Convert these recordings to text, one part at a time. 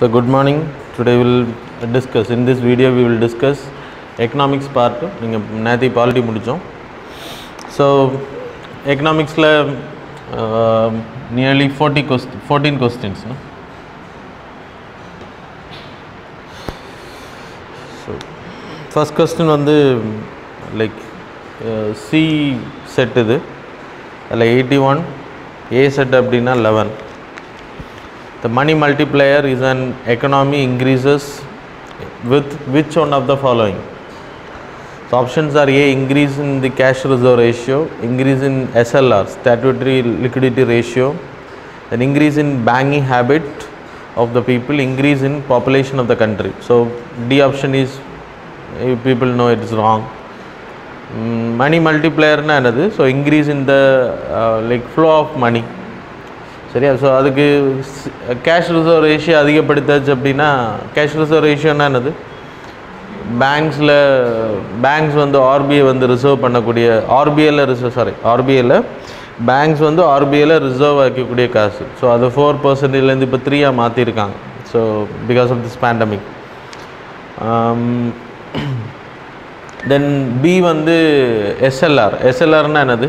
So good morning. Today we will discuss in this video we will discuss economics part. நீங்கள் நேற்று polity முடித்தோம் so எக்கனாமிக்ஸில் nearly forty quest fourteen questions so first question வந்து like C set இது அதில் eighty one A set அப்படின்னா eleven The money multiplier is an economy increases with which one of the following? So options are A increase in the cash reserve ratio, increase in SLR statutory liquidity ratio, then increase in banking habit of the people, increase in population of the country. So D option is eh, people know it is wrong. Mm, money multiplier na என்னது so increase in the like flow of money சரியா so அதுக்கு cash reserve ratio அதிகப்படுத்தாச்சு அப்படின்னா cash reserve ரேஷியோனா என்னது பேங்க்ஸில் banks வந்து RBI வந்து reserve பண்ணக்கூடிய ஆர்பிஐயில் ரிசர்வ் சாரி ஆர்பிஐயில் பேங்க்ஸ் வந்து ஆர்பிஐயில் ரிசர்வ் ஆக்கக்கூடிய காசு ஸோ அது ஃபோர் பர்சன்டேஜ்லேருந்து இப்போ த்ரீயாக மாற்றிருக்காங்க so because of this pandemic then B வந்து எஸ்எல்ஆர் எஸ்எல்ஆர்னா என்னது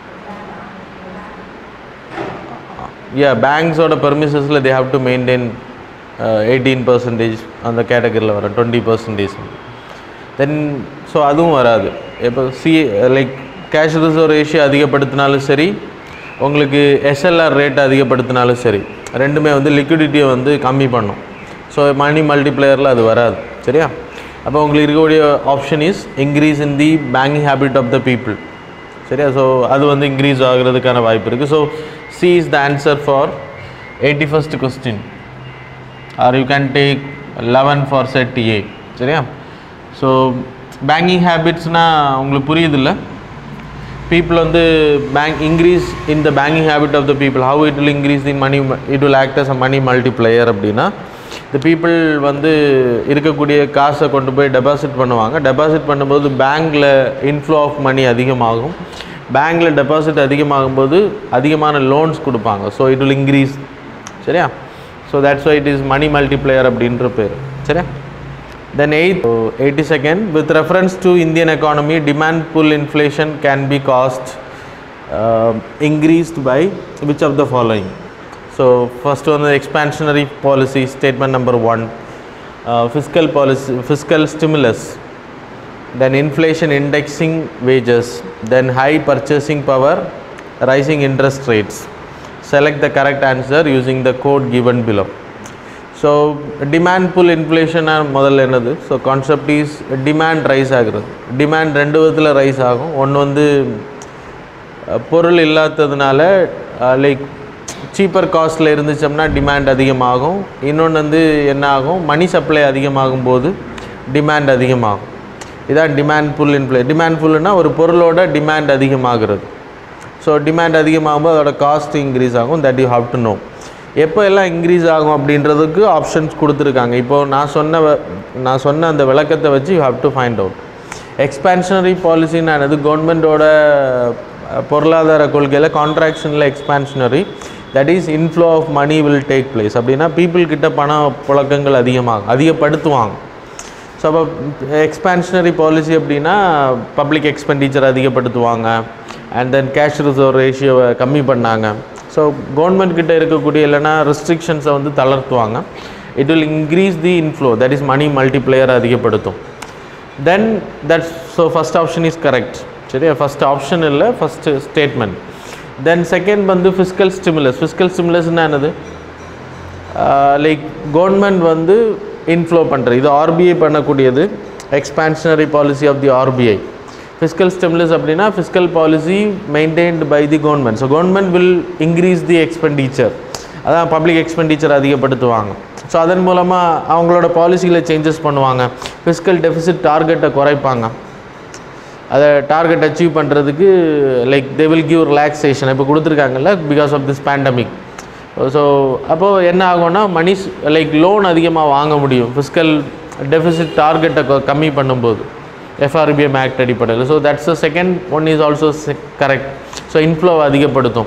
யா பேங்க்ஸோட பெர்மிசஸில் they have to maintain eighteen percentage அந்த கேட்டகரியில் வர டுவெண்ட்டி பர்சன்டேஜ் தென் ஸோ அதுவும் வராது இப்போ C like cash reserve ratio அதிகப்படுத்தினாலும் சரி உங்களுக்கு எஸ்எல்ஆர் ரேட் அதிகப்படுத்தினாலும் சரி ரெண்டுமே வந்து லிக்விடிட்டியை வந்து கம்மி பண்ணும் ஸோ மணி மல்டிப்ளையரில் அது வராது சரியா அப்போ உங்களுக்கு இருக்கக்கூடிய option is increase in the banking habit of the people சரியா ஸோ அது வந்து இன்க்ரீஸ் ஆகிறதுக்கான வாய்ப்பு இருக்குது so C is the answer for eighty first question or you can take eleven for set A சரியா ஸோ பேங்கிங் ஹேபிட்ஸ்னால் உங்களுக்கு புரியுதில்ல பீப்புள் வந்து bank increase in the banking habit of the people how it will increase the money it will act as a money multiplier அப்படின்னா இந்த people வந்து இருக்கக்கூடிய காசை கொண்டு போய் டெபாசிட் பண்ணுவாங்க டெபாசிட் பண்ணும்போது பேங்க்கில் இன்ஃப்ளோ ஆஃப் மணி அதிகமாகும் பேங்க்கில் டெபாசிட் அதிகமாகும்போது அதிகமான லோன்ஸ் கொடுப்பாங்க ஸோ இட் வில் இன்க்ரீஸ் சரியா so that's why it is money multiplier அப்படின்ற பேர் சரியா then eighth eighty second with reference to Indian economy demand pull inflation can be cost increased by which of the following so first வந்து expansionary policy statement number one fiscal policy fiscal stimulus then inflation indexing wages, then high purchasing power, rising interest rates. Select the correct answer using the code given below. So demand pull inflation முதல்ல என்னது so concept is demand rise ஆகுறது demand ரெண்டு விதத்தில் rise ஆகும் ஒன்று வந்து அஹ், பொருள் இல்லாததுனால லைக் சீப்பர் காஸ்ட்டில் இருந்துச்சோம்னா டிமாண்ட் அதிகமாகும் இன்னொன்று வந்து என்ன ஆகும் மணி சப்ளை அதிகமாகும் போது டிமாண்ட் அதிகமாகும் இதான் டிமாண்ட் புல் இன்ஃப்ளே டிமாண்ட் புல்லுனா ஒரு பொருளோட டிமாண்ட் அதிகமாகிறது ஸோ டிமாண்ட் அதிகமாகும்போது அதோட காஸ்ட் இன்க்ரீஸ் ஆகும் that you have to know எப்போ எல்லாம் இன்க்ரீஸ் ஆகும் அப்படின்றதுக்கு ஆப்ஷன்ஸ் கொடுத்துருக்காங்க இப்போது நான் சொன்ன வ- நான் சொன்ன அந்த விளக்கத்தை வச்சு you have to find out expansionary பாலிசின்னா என்னது கவர்மெண்ட்டோட பொருளாதார கொள்கையில் கான்ட்ராக்ஷனில் expansionary that is inflow of money will take place அப்படின்னா பீப்புள் கிட்ட பண புழக்கங்கள் அதிகமாகும் அதிகப்படுத்துவாங்க ஸோ அப்போ எக்ஸ்பான்ஷனரி பாலிசி அப்படின்னா பப்ளிக் எக்ஸ்பெண்டிச்சர் அதிகப்படுத்துவாங்க அண்ட் தென் கேஷ் ரிசர்வ் ரேஷியோவை கம்மி பண்ணாங்க ஸோ கவர்மெண்ட் கிட்ட இருக்கக்கூடிய இல்லைன்னா ரெஸ்ட்ரிக்ஷன்ஸை வந்து தளர்த்துவாங்க it will increase the inflow that is money multiplier அதிகப்படுத்தும் then that's so first option is correct சரியா ஃபஸ்ட் ஆப்ஷன் இல்லை ஃபஸ்ட்டு ஸ்டேட்மெண்ட் தென் செகண்ட் வந்து ஃபிஸ்கல் ஸ்டிமுலஸ் ஃபிஸ்கல் ஸ்டிமுலஸ்னால் என்னது லைக் கவர்மெண்ட் வந்து இன்ஃப்ளோ பண்ணுறது இது ஆர்பிஐ பண்ணக்கூடியது expansionary policy of the RBI fiscal stimulus அப்படின்னா fiscal policy maintained by the government so government will increase the expenditure அதான் பப்ளிக் எக்ஸ்பெண்டிச்சர் அதிகப்படுத்துவாங்க ஸோ அதன் மூலமாக அவங்களோட பாலிசியில் சேஞ்சஸ் பண்ணுவாங்க ஃபிஸ்கல் டெபிசிட் டார்கெட்டை குறைப்பாங்க அதை டார்கெட் அச்சீவ் பண்ணுறதுக்கு like they will give relaxation இப்போ கொடுத்துருக்காங்கல்ல because of this pandemic so அப்போது என்ன ஆகும்னா மணி லைக் லோன் அதிகமாக வாங்க முடியும் ஃபிஸ்கல் டெபிசிட் டார்கெட்டை கம்மி பண்ணும்போது எஃப்ஆர்பிஎம் ஆக்ட் அடிப்படையில் so that's the second one is also correct so inflow அதிகப்படுத்தும்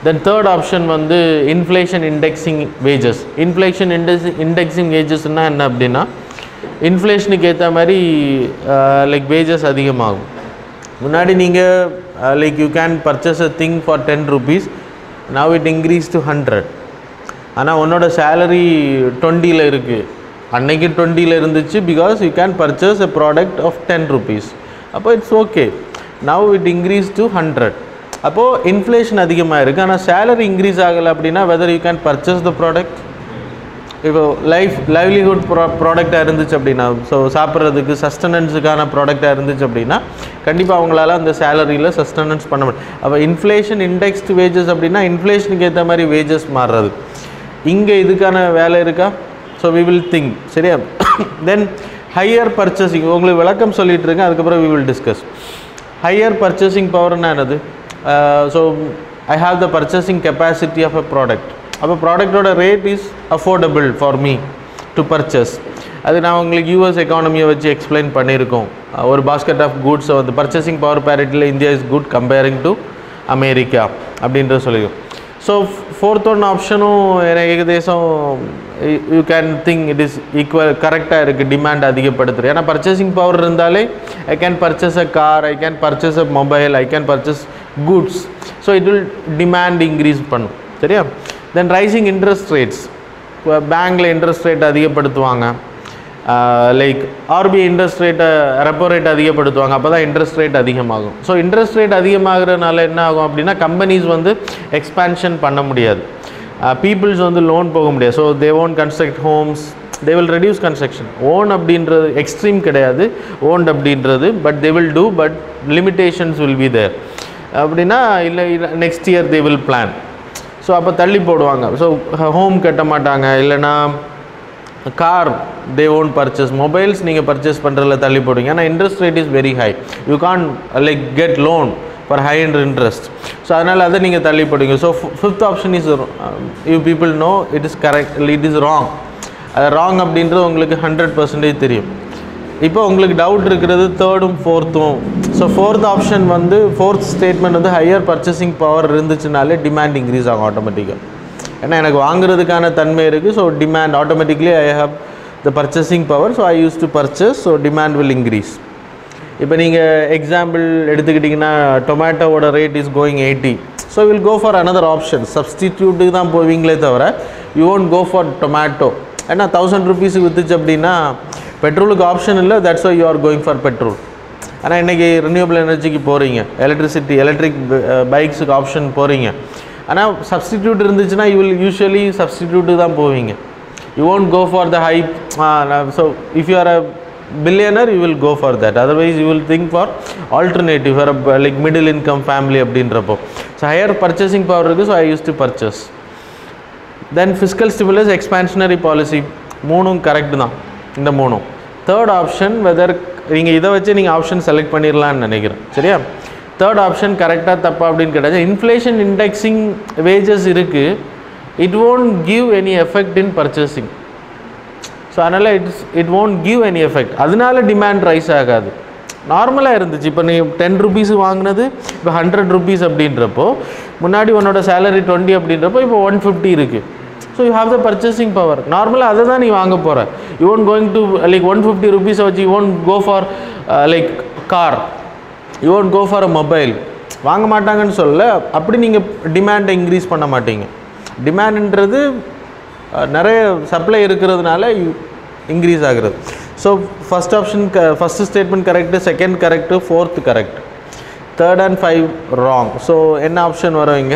தென் தேர்ட் ஆப்ஷன் வந்து inflation indexing wages inflation index indexing வேஜஸ்னால் என்ன அப்படின்னா இன்ஃப்ளேஷனுக்கு ஏற்ற மாதிரி லைக் வேஜஸ் அதிகமாகும் முன்னாடி நீங்கள் like you can purchase a thing for ten rupees now it increase to hundred ஆனால் உன்னோட சேலரி டுவெண்ட்டியில் இருக்குது அன்னைக்கு டுவெண்ட்டியில் இருந்துச்சு because you can purchase a product of ten rupees அப்போ it's okay now it increase to hundred அப்போது inflation அதிகமாக இருக்குது ஆனால் சேலரி இன்க்ரீஸ் ஆகலை அப்படின்னா whether you can purchase the product இப்போ லைஃப் லைவ்லிஹுட் ப்ரா ப்ராடக்டாக இருந்துச்சு அப்படின்னா ஸோ சாப்பிட்றதுக்கு சஸ்டனன்ஸுக்கான ப்ராடக்டாக இருந்துச்சு அப்படின்னா கண்டிப்பாக அவங்களால அந்த சேலரியில் சஸ்டனன்ஸ் பண்ண முடியும் அப்போ இன்ஃப்ளேஷன் இண்டெக்ஸ்டு வேஜஸ் அப்படின்னா இன்ஃப்ளேஷனுக்கு ஏற்ற மாதிரி வேஜஸ் மாறுறது இங்கே இதுக்கான வேலை இருக்கா ஸோ வி வில் திங்க் சரியா தென் ஹையர் பர்ச்சேசிங் உங்களுக்கு விளக்கம் சொல்லிட்டு இருக்கேன் அதுக்கப்புறம் we will discuss higher purchasing பவர்னா என்னது so I have the purchasing capacity of a product அப்போ ப்ராடக்டோட rate is affordable for me to purchase அது நான் உங்களுக்கு யூஎஸ் எக்கானமியை வச்சு எக்ஸ்பிளைன் பண்ணியிருக்கோம் அஹ் ஒரு பாஸ்கெட் ஆஃப் கூட்ஸை வந்து பர்ச்சேசிங் பவர் பேரிட்டியில் India is good comparing to America அப்படின்ற சொல்லியிருக்கோம் ஸோ ஃபோர்த் ஒன் ஆப்ஷனும் எனக்கு ஏகதேசம் you can think it is equal கரெக்டாக இருக்குது டிமாண்ட் அதிகப்படுத்துறது ஏன்னா பர்ச்சேசிங் பவர் இருந்தாலே I can purchase a car I can purchase a mobile I can purchase goods so it will demand increase பண்ணும் சரியா தென் ரைசிங் இன்ட்ரெஸ்ட் ரேட்ஸ் பேங்க்கில் interest rate அதிகப்படுத்துவாங்க like RBI interest ரேட்டை repo rate அதிகப்படுத்துவாங்க அப்போ தான் interest rate அதிகமாகும் ஸோ interest rate அதிகமாகிறதுனால என்ன ஆகும் அப்படின்னா கம்பெனிஸ் வந்து எக்ஸ்பேன்ஷன் பண்ண முடியாது பீப்புள்ஸ் வந்து லோன் போக முடியாது so they won't construct homes they will reduce construction won't அப்படின்றது எக்ஸ்ட்ரீம் கிடையாது ஓன்ட் அப்படின்றது but they will do but limitations will be there அப்படின்னா இல்லை next year they will plan so அப்போ தள்ளி போடுவாங்க ஸோ ஹோம் கட்ட மாட்டாங்க இல்லைன்னா car they won't purchase mobiles நீங்கள் பர்ச்சேஸ் பண்ணுறதுல தள்ளி போடுவீங்க ஏன்னா interest rate is very high you can't like get loan for high and interest so அதனால் அதை நீங்கள் தள்ளி போடுவீங்க so fifth option is you people know it is correct it is wrong அது ராங் அப்படின்றது உங்களுக்கு ஹண்ட்ரட் பர்சன்டேஜ் தெரியும் இப்போ உங்களுக்கு டவுட் இருக்கிறது தேர்டும் ஃபோர்த்தும் ஸோ ஃபோர்த் ஆப்ஷன் வந்து ஃபோர்த் ஸ்டேட்மெண்ட் வந்து ஹையர் பர்ச்சேசிங் பவர் இருந்துச்சுனாலே டிமாண்ட் இன்க்ரீஸ் ஆகும் ஆட்டோமேட்டிக்காக ஏன்னா எனக்கு வாங்குறதுக்கான தன்மை இருக்குது so demand automatically I have the purchasing power so I use to purchase so demand will increase இப்போ நீங்கள் எக்ஸாம்பிள் எடுத்துக்கிட்டிங்கன்னா டொமேட்டோவோட rate is going eighty so will go for another option சப்ஸ்டிடியூட்டுக்கு தான் போவீங்களே தவிர you won't go for tomato ஏன்னா thousand ருபீஸுக்கு விற்றுச்சு அப்படின்னா பெட்ரோலுக்கு ஆப்ஷன் இல்லை that's why you are going for petrol ஆனால் இன்றைக்கி ரினியூவபிள் எனர்ஜிக்கு போகிறீங்க எலக்ட்ரிசிட்டி எலக்ட்ரிக் பைக்ஸுக்கு ஆப்ஷன் போகிறீங்க ஆனால் சப்ஸ்டிடியூட் இருந்துச்சுன்னா யூ வில் யூஸ்வலி சப்ஸ்டிடியூட்டு தான் போவீங்க you won't go for the high so if you are a billionaire you will go for that otherwise you will think for alternative for a like middle income family அப்படின்றப்போ so higher purchasing power இருக்குது so I use to purchase then fiscal stimulus expansionary policy மூணும் correct தான் இந்த மூணும் third option weather நீங்கள் இதை வச்சு நீங்கள் ஆப்ஷன் செலக்ட் பண்ணிடலான்னு நினைக்கிறேன் சரியா தேர்ட் ஆப்ஷன் கரெக்டாக தப்பா அப்படின்னு கேட்டால் இன்ஃப்ளேஷன் இண்டெக்ஸிங் வேஜஸ் இருக்குது it won't give any effect in purchasing so அதனால் it's it won't give any effect அதனால டிமாண்ட் ரைஸ் ஆகாது நார்மலாக இருந்துச்சு இப்போ நீ டென் ருபீஸ் வாங்கினது இப்போ ஹண்ட்ரட் ருபீஸ் அப்படின்றப்போ முன்னாடி உன்னோட சேலரி டுவெண்ட்டி அப்படின்றப்போ இப்போ ஒன் ஃபிஃப்டி இருக்குது so you have the purchasing power நார்மலாக அதை தான் நீ வாங்க போகிற you won't going to like one fifty ருபீஸை வச்சு you won't go for like car you won't go for a mobile வாங்க மாட்டாங்கன்னு சொல்ல அப்படி நீங்கள் டிமாண்டை இன்க்ரீஸ் பண்ண மாட்டீங்க டிமாண்ட்ன்றது அஹ், நிறைய சப்ளை இருக்கிறதுனால இன்க்ரீஸ் ஆகுறது ஸோ ஃபஸ்ட் ஆப்ஷன் க first statement correct second correct fourth correct third and five wrong so என்ன ஆப்ஷன் வரும் இங்கே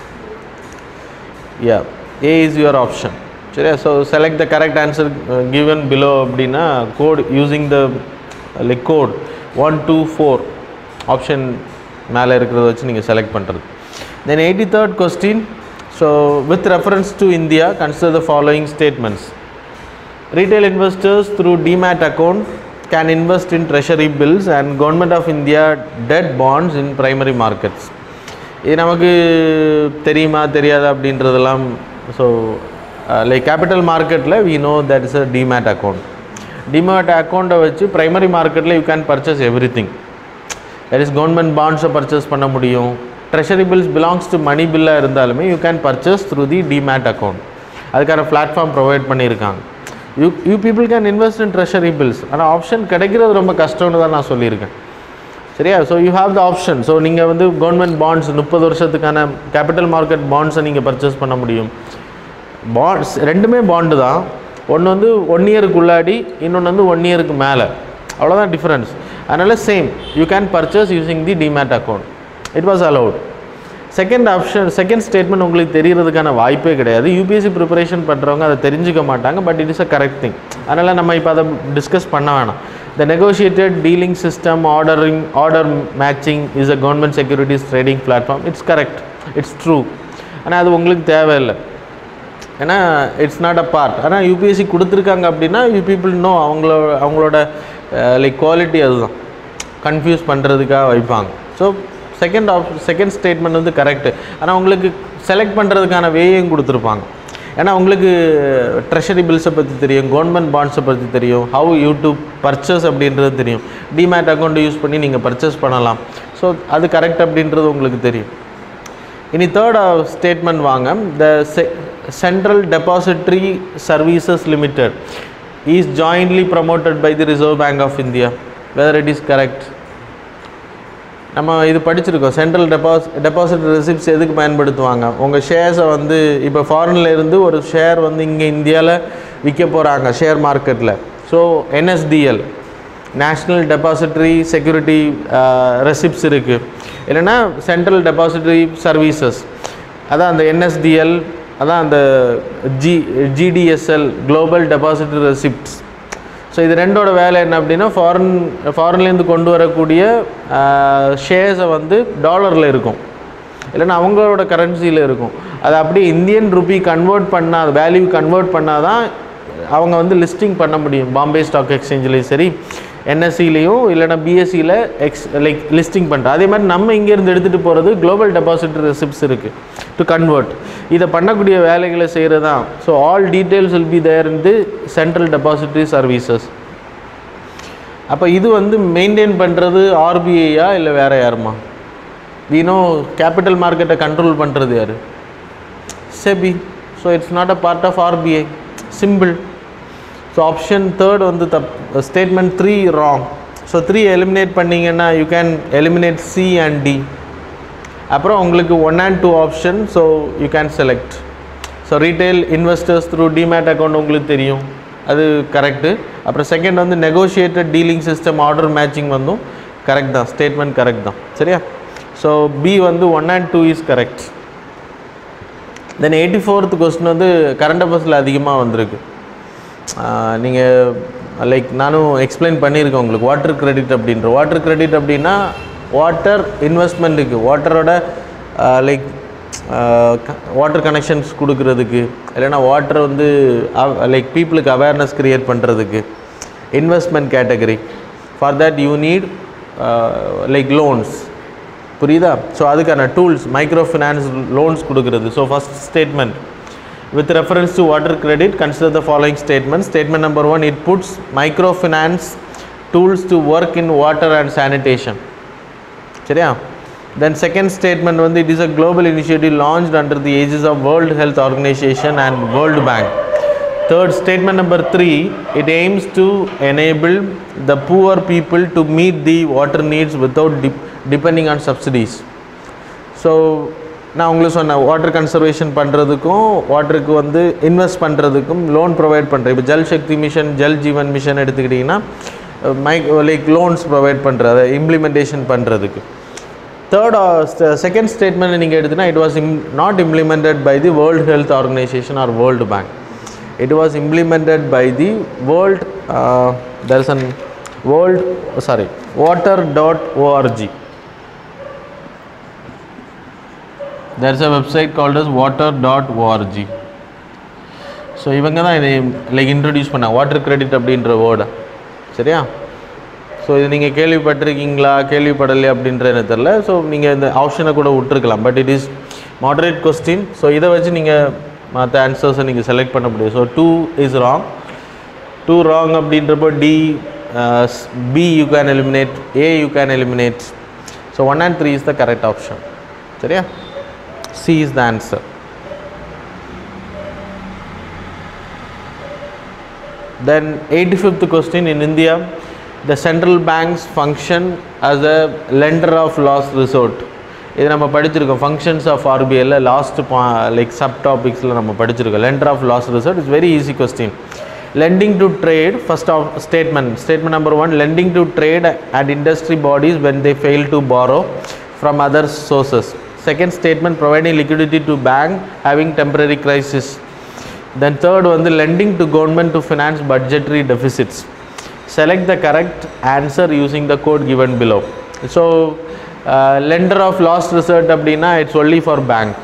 yeah A is your option சரியா so select the correct answer given below அப்படின்னா code using the like code one two four option மேலே இருக்கிறத வச்சு நீங்கள் select பண்ணுறது then eighty third question so with reference to India consider the following statements Retail investors through demat account can invest in treasury bills and government of India debt bonds in primary markets. இது நமக்கு தெரியுமா தெரியாதா அப்படின்றதெல்லாம் so like capital மார்க்கெட்டில் we know that is a demat account demat அக்கௌண்ட்டை வச்சு primary மார்க்கெட்டில் you can purchase everything that is government பாண்ட்ஸை பர்ச்சேஸ் பண்ண முடியும் treasury bills belongs to money பில்லாக இருந்தாலுமே you can purchase through the demat account அதுக்கான பிளாட்ஃபார்ம் ப்ரொவைட் பண்ணியிருக்காங்க you you people can invest in treasury bills ஆனால் option கிடைக்கிறது ரொம்ப கஷ்டம்னு தான் நான் சொல்லியிருக்கேன் சரியா so you have the option so நீங்கள் வந்து கவர்மெண்ட் பாண்ட்ஸ் முப்பது வருஷத்துக்கான கேபிட்டல் மார்க்கெட் பாண்ட்ஸை நீங்கள் பர்ச்சேஸ் பண்ண முடியும் பாண்ட்ஸ் ரெண்டுமே பாண்டு தான் ஒன்று வந்து ஒன் இயருக்குள்ளாடி இன்னொன்று வந்து ஒன் இயருக்கு மேலே அவ்வளோதான் டிஃப்ரென்ஸ் அதனால் same you can purchase using the demat account it was allowed second option second statement உங்களுக்கு தெரியறதுக்கான வாய்ப்பே கிடையாது யூபிஎஸ்சி ப்ரிப்பரேஷன் பண்ணுறவங்க அதை தெரிஞ்சுக்க மாட்டாங்க but it is a correct thing அதனால் நம்ம இப்போ அதை டிஸ்கஸ் பண்ண வேணாம் the negotiated dealing system ordering order matching is a government securities trading platform it's correct it's true ஆனால் அது உங்களுக்கு தேவையில்லை ஏன்னா இட்ஸ் நாட் அ பார்ட் ஆனால் யூபிஎஸ்சி கொடுத்துருக்காங்க அப்படின்னா யூ பீப்புள் நோ அவங்களோட அவங்களோட லைக் குவாலிட்டி அதுதான் கன்ஃபியூஸ் பண்ணுறதுக்காக வைப்பாங்க ஸோ செகண்ட் ஆப் செகண்ட் ஸ்டேட்மெண்ட் வந்து கரெக்டு ஆனால் உங்களுக்கு செலக்ட் பண்ணுறதுக்கான வேயும் கொடுத்துருப்பாங்க ஏன்னா உங்களுக்கு ட்ரெஷரி பில்ஸை பற்றி தெரியும் கவர்மெண்ட் பாண்ட்ஸை பற்றி தெரியும் ஹவு யூடியூப் பர்ச்சேஸ் அப்படின்றது தெரியும் டிமேட் அக்கௌண்ட் யூஸ் பண்ணி நீங்கள் பர்ச்சேஸ் பண்ணலாம் ஸோ அது கரெக்ட் அப்படின்றது உங்களுக்கு தெரியும் இனி தேர்ட் ஸ்டேட்மெண்ட் வாங்க the central depository services limited is jointly promoted by the reserve bank of India whether it is correct நம்ம இது படிச்சிருக்கோம் சென்ட்ரல் டெபாஸ் டெபாசிட் ரெசிப்ட்ஸ் எதுக்கு பயன்படுத்துவாங்க உங்கள் ஷேர்ஸை வந்து இப்போ ஃபாரின்ல இருந்து ஒரு ஷேர் வந்து இங்கே இந்தியாவில் விற்க போகிறாங்க ஷேர் மார்க்கெட்டில் so NSDL national depository security receipts இருக்குது இல்லைன்னா சென்ட்ரல் டெபாசிட்டரி சர்வீசஸ் அதான் அந்த என்எஸ்டிஎல் அதான் அந்த G GDSL global depository receipts so இது ரெண்டோட வேலை என்ன அப்படின்னா ஃபாரின் ஃபாரின்லேருந்து கொண்டு வரக்கூடிய ஷேர்ஸை வந்து டாலரில் இருக்கும் இல்லைன்னா அவங்களோட கரன்சியில் இருக்கும் அதை அப்படியே இந்தியன் ருபி கன்வெர்ட் பண்ணால் வேல்யூ கன்வெர்ட் பண்ணால் தான் அவங்க வந்து லிஸ்டிங் பண்ண முடியும் பாம்பே ஸ்டாக் எக்ஸ்சேஞ்சிலையும் சரி என்எஸ்சிலையும் இல்லைனா பிஎஸ்சியில் எக்ஸ் லைக் லிஸ்டிங் பண்ணுறோம் அதே மாதிரி நம்ம இங்கேருந்து எடுத்துகிட்டு போகிறது குளோபல் டெபாசிட் ரெசிப்ட்ஸ் இருக்குது டு கன்வெர்ட் இதை பண்ணக்கூடிய வேலைகளை செய்கிறது தான் so all details will be there in the central depository services அப்போ இது வந்து மெயின்டைன் பண்ணுறது ஆர்பிஐயா இல்லை வேறு யாருமா வீணோ கேபிட்டல் மார்க்கெட்டை கண்ட்ரோல் பண்ணுறது யார் SEBI so it's not a part of RBI simple so option third வந்து தப் statement three wrong so three eliminate பண்ணிங்கன்னா you can eliminate C and D அப்புறம் உங்களுக்கு one and two option so you can select so retail investors through demat account உங்களுக்கு தெரியும் அது correct அப்புறம் second வந்து negotiated dealing system order matching வந்தும் correct தான் ஸ்டேட்மெண்ட் கரெக்ட் தான் சரியா ஸோ பி வந்து one and two is correct then eighty fourth question வந்து கரண்ட் அஃபேர்ஸில் அதிகமாக வந்திருக்கு நீங்கள் லைக் நானும் எக்ஸ்பிளைன் பண்ணியிருக்கேன் உங்களுக்கு வாட்டர் கிரெடிட் அப்படின்ற வாட்டர் கிரெடிட் அப்படின்னா வாட்டர் இன்வெஸ்ட்மெண்ட்டுக்கு வாட்டரோட லைக் வாட்டர் கனெக்ஷன்ஸ் கொடுக்கறதுக்கு இல்லைன்னா வாட்டர் வந்து லைக் பீப்புளுக்கு அவேர்னஸ் க்ரியேட் பண்ணுறதுக்கு investment category for that you need like loans புரியுதா ஸோ அதுக்கான டூல்ஸ் மைக்ரோ ஃபினான்ஸ் லோன்ஸ் கொடுக்குறது so first statement with reference to water credit consider the following statements statement number one it puts microfinance tools to work in water and sanitation சரியா then second statement வந்து it is a global initiative launched under the aegis of world health organization and world bank third statement number three it aims to enable the poor people to meet the water needs without dep- depending on subsidies so நான் உங்களுக்கு சொன்னேன் water conservation பண்ணுறதுக்கும் வாட்டருக்கு வந்து invest பண்ணுறதுக்கும் loan provide பண்ணுறேன் இப்போ Jal Shakti mission Jal Jeevan mission எடுத்துக்கிட்டிங்கன்னா my like loans provide பண்ணுறது அதை இம்ப்ளிமெண்டேஷன் பண்ணுறதுக்கு தேர்ட் செகண்ட் ஸ்டேட்மெண்ட் நீங்கள் எடுத்துனா இட் வாஸ் இம் not implemented by the world health organisation or world bank it was implemented by the world there is an world sorry water dot ORG there is a website called as water.org so இவங்க தான் இதை like introduce பண்ணாங்க water credit அப்படின்ற வேர்டை சரியா so இது நீங்கள் கேள்விப்பட்டிருக்கீங்களா கேள்விப்படலையா அப்படின்ற எனக்கு தெரில ஸோ நீங்கள் இந்த ஆப்ஷனை கூட விட்டுருக்கலாம் but it is moderate question so இதை வச்சு நீங்கள் மற்ற ஆன்சர்ஸை நீங்கள் செலக்ட் பண்ண முடியும் so two is wrong two wrong அப்படின்றப்போ D B you can eliminate A you can eliminate so one and three is the correct option சரியா C is the answer Then 85th question in India, the central banks function as a lender of last resort. இது நம்ம படிச்சிருக்கோம் functions of ஆர்பிஐல last like sub டாபிக்ஸில் நம்ம படிச்சிருக்கோம் lender of last resort is very easy question lending to trade first of statement statement number one lending to trade and industry bodies when they fail to borrow from other sources second statement providing liquidity to bank having temporary crisis then third வந்து lending to government to finance budgetary deficits select the correct answer using the code given below so uh, lender of last resort அப்படின்னா it's only for bank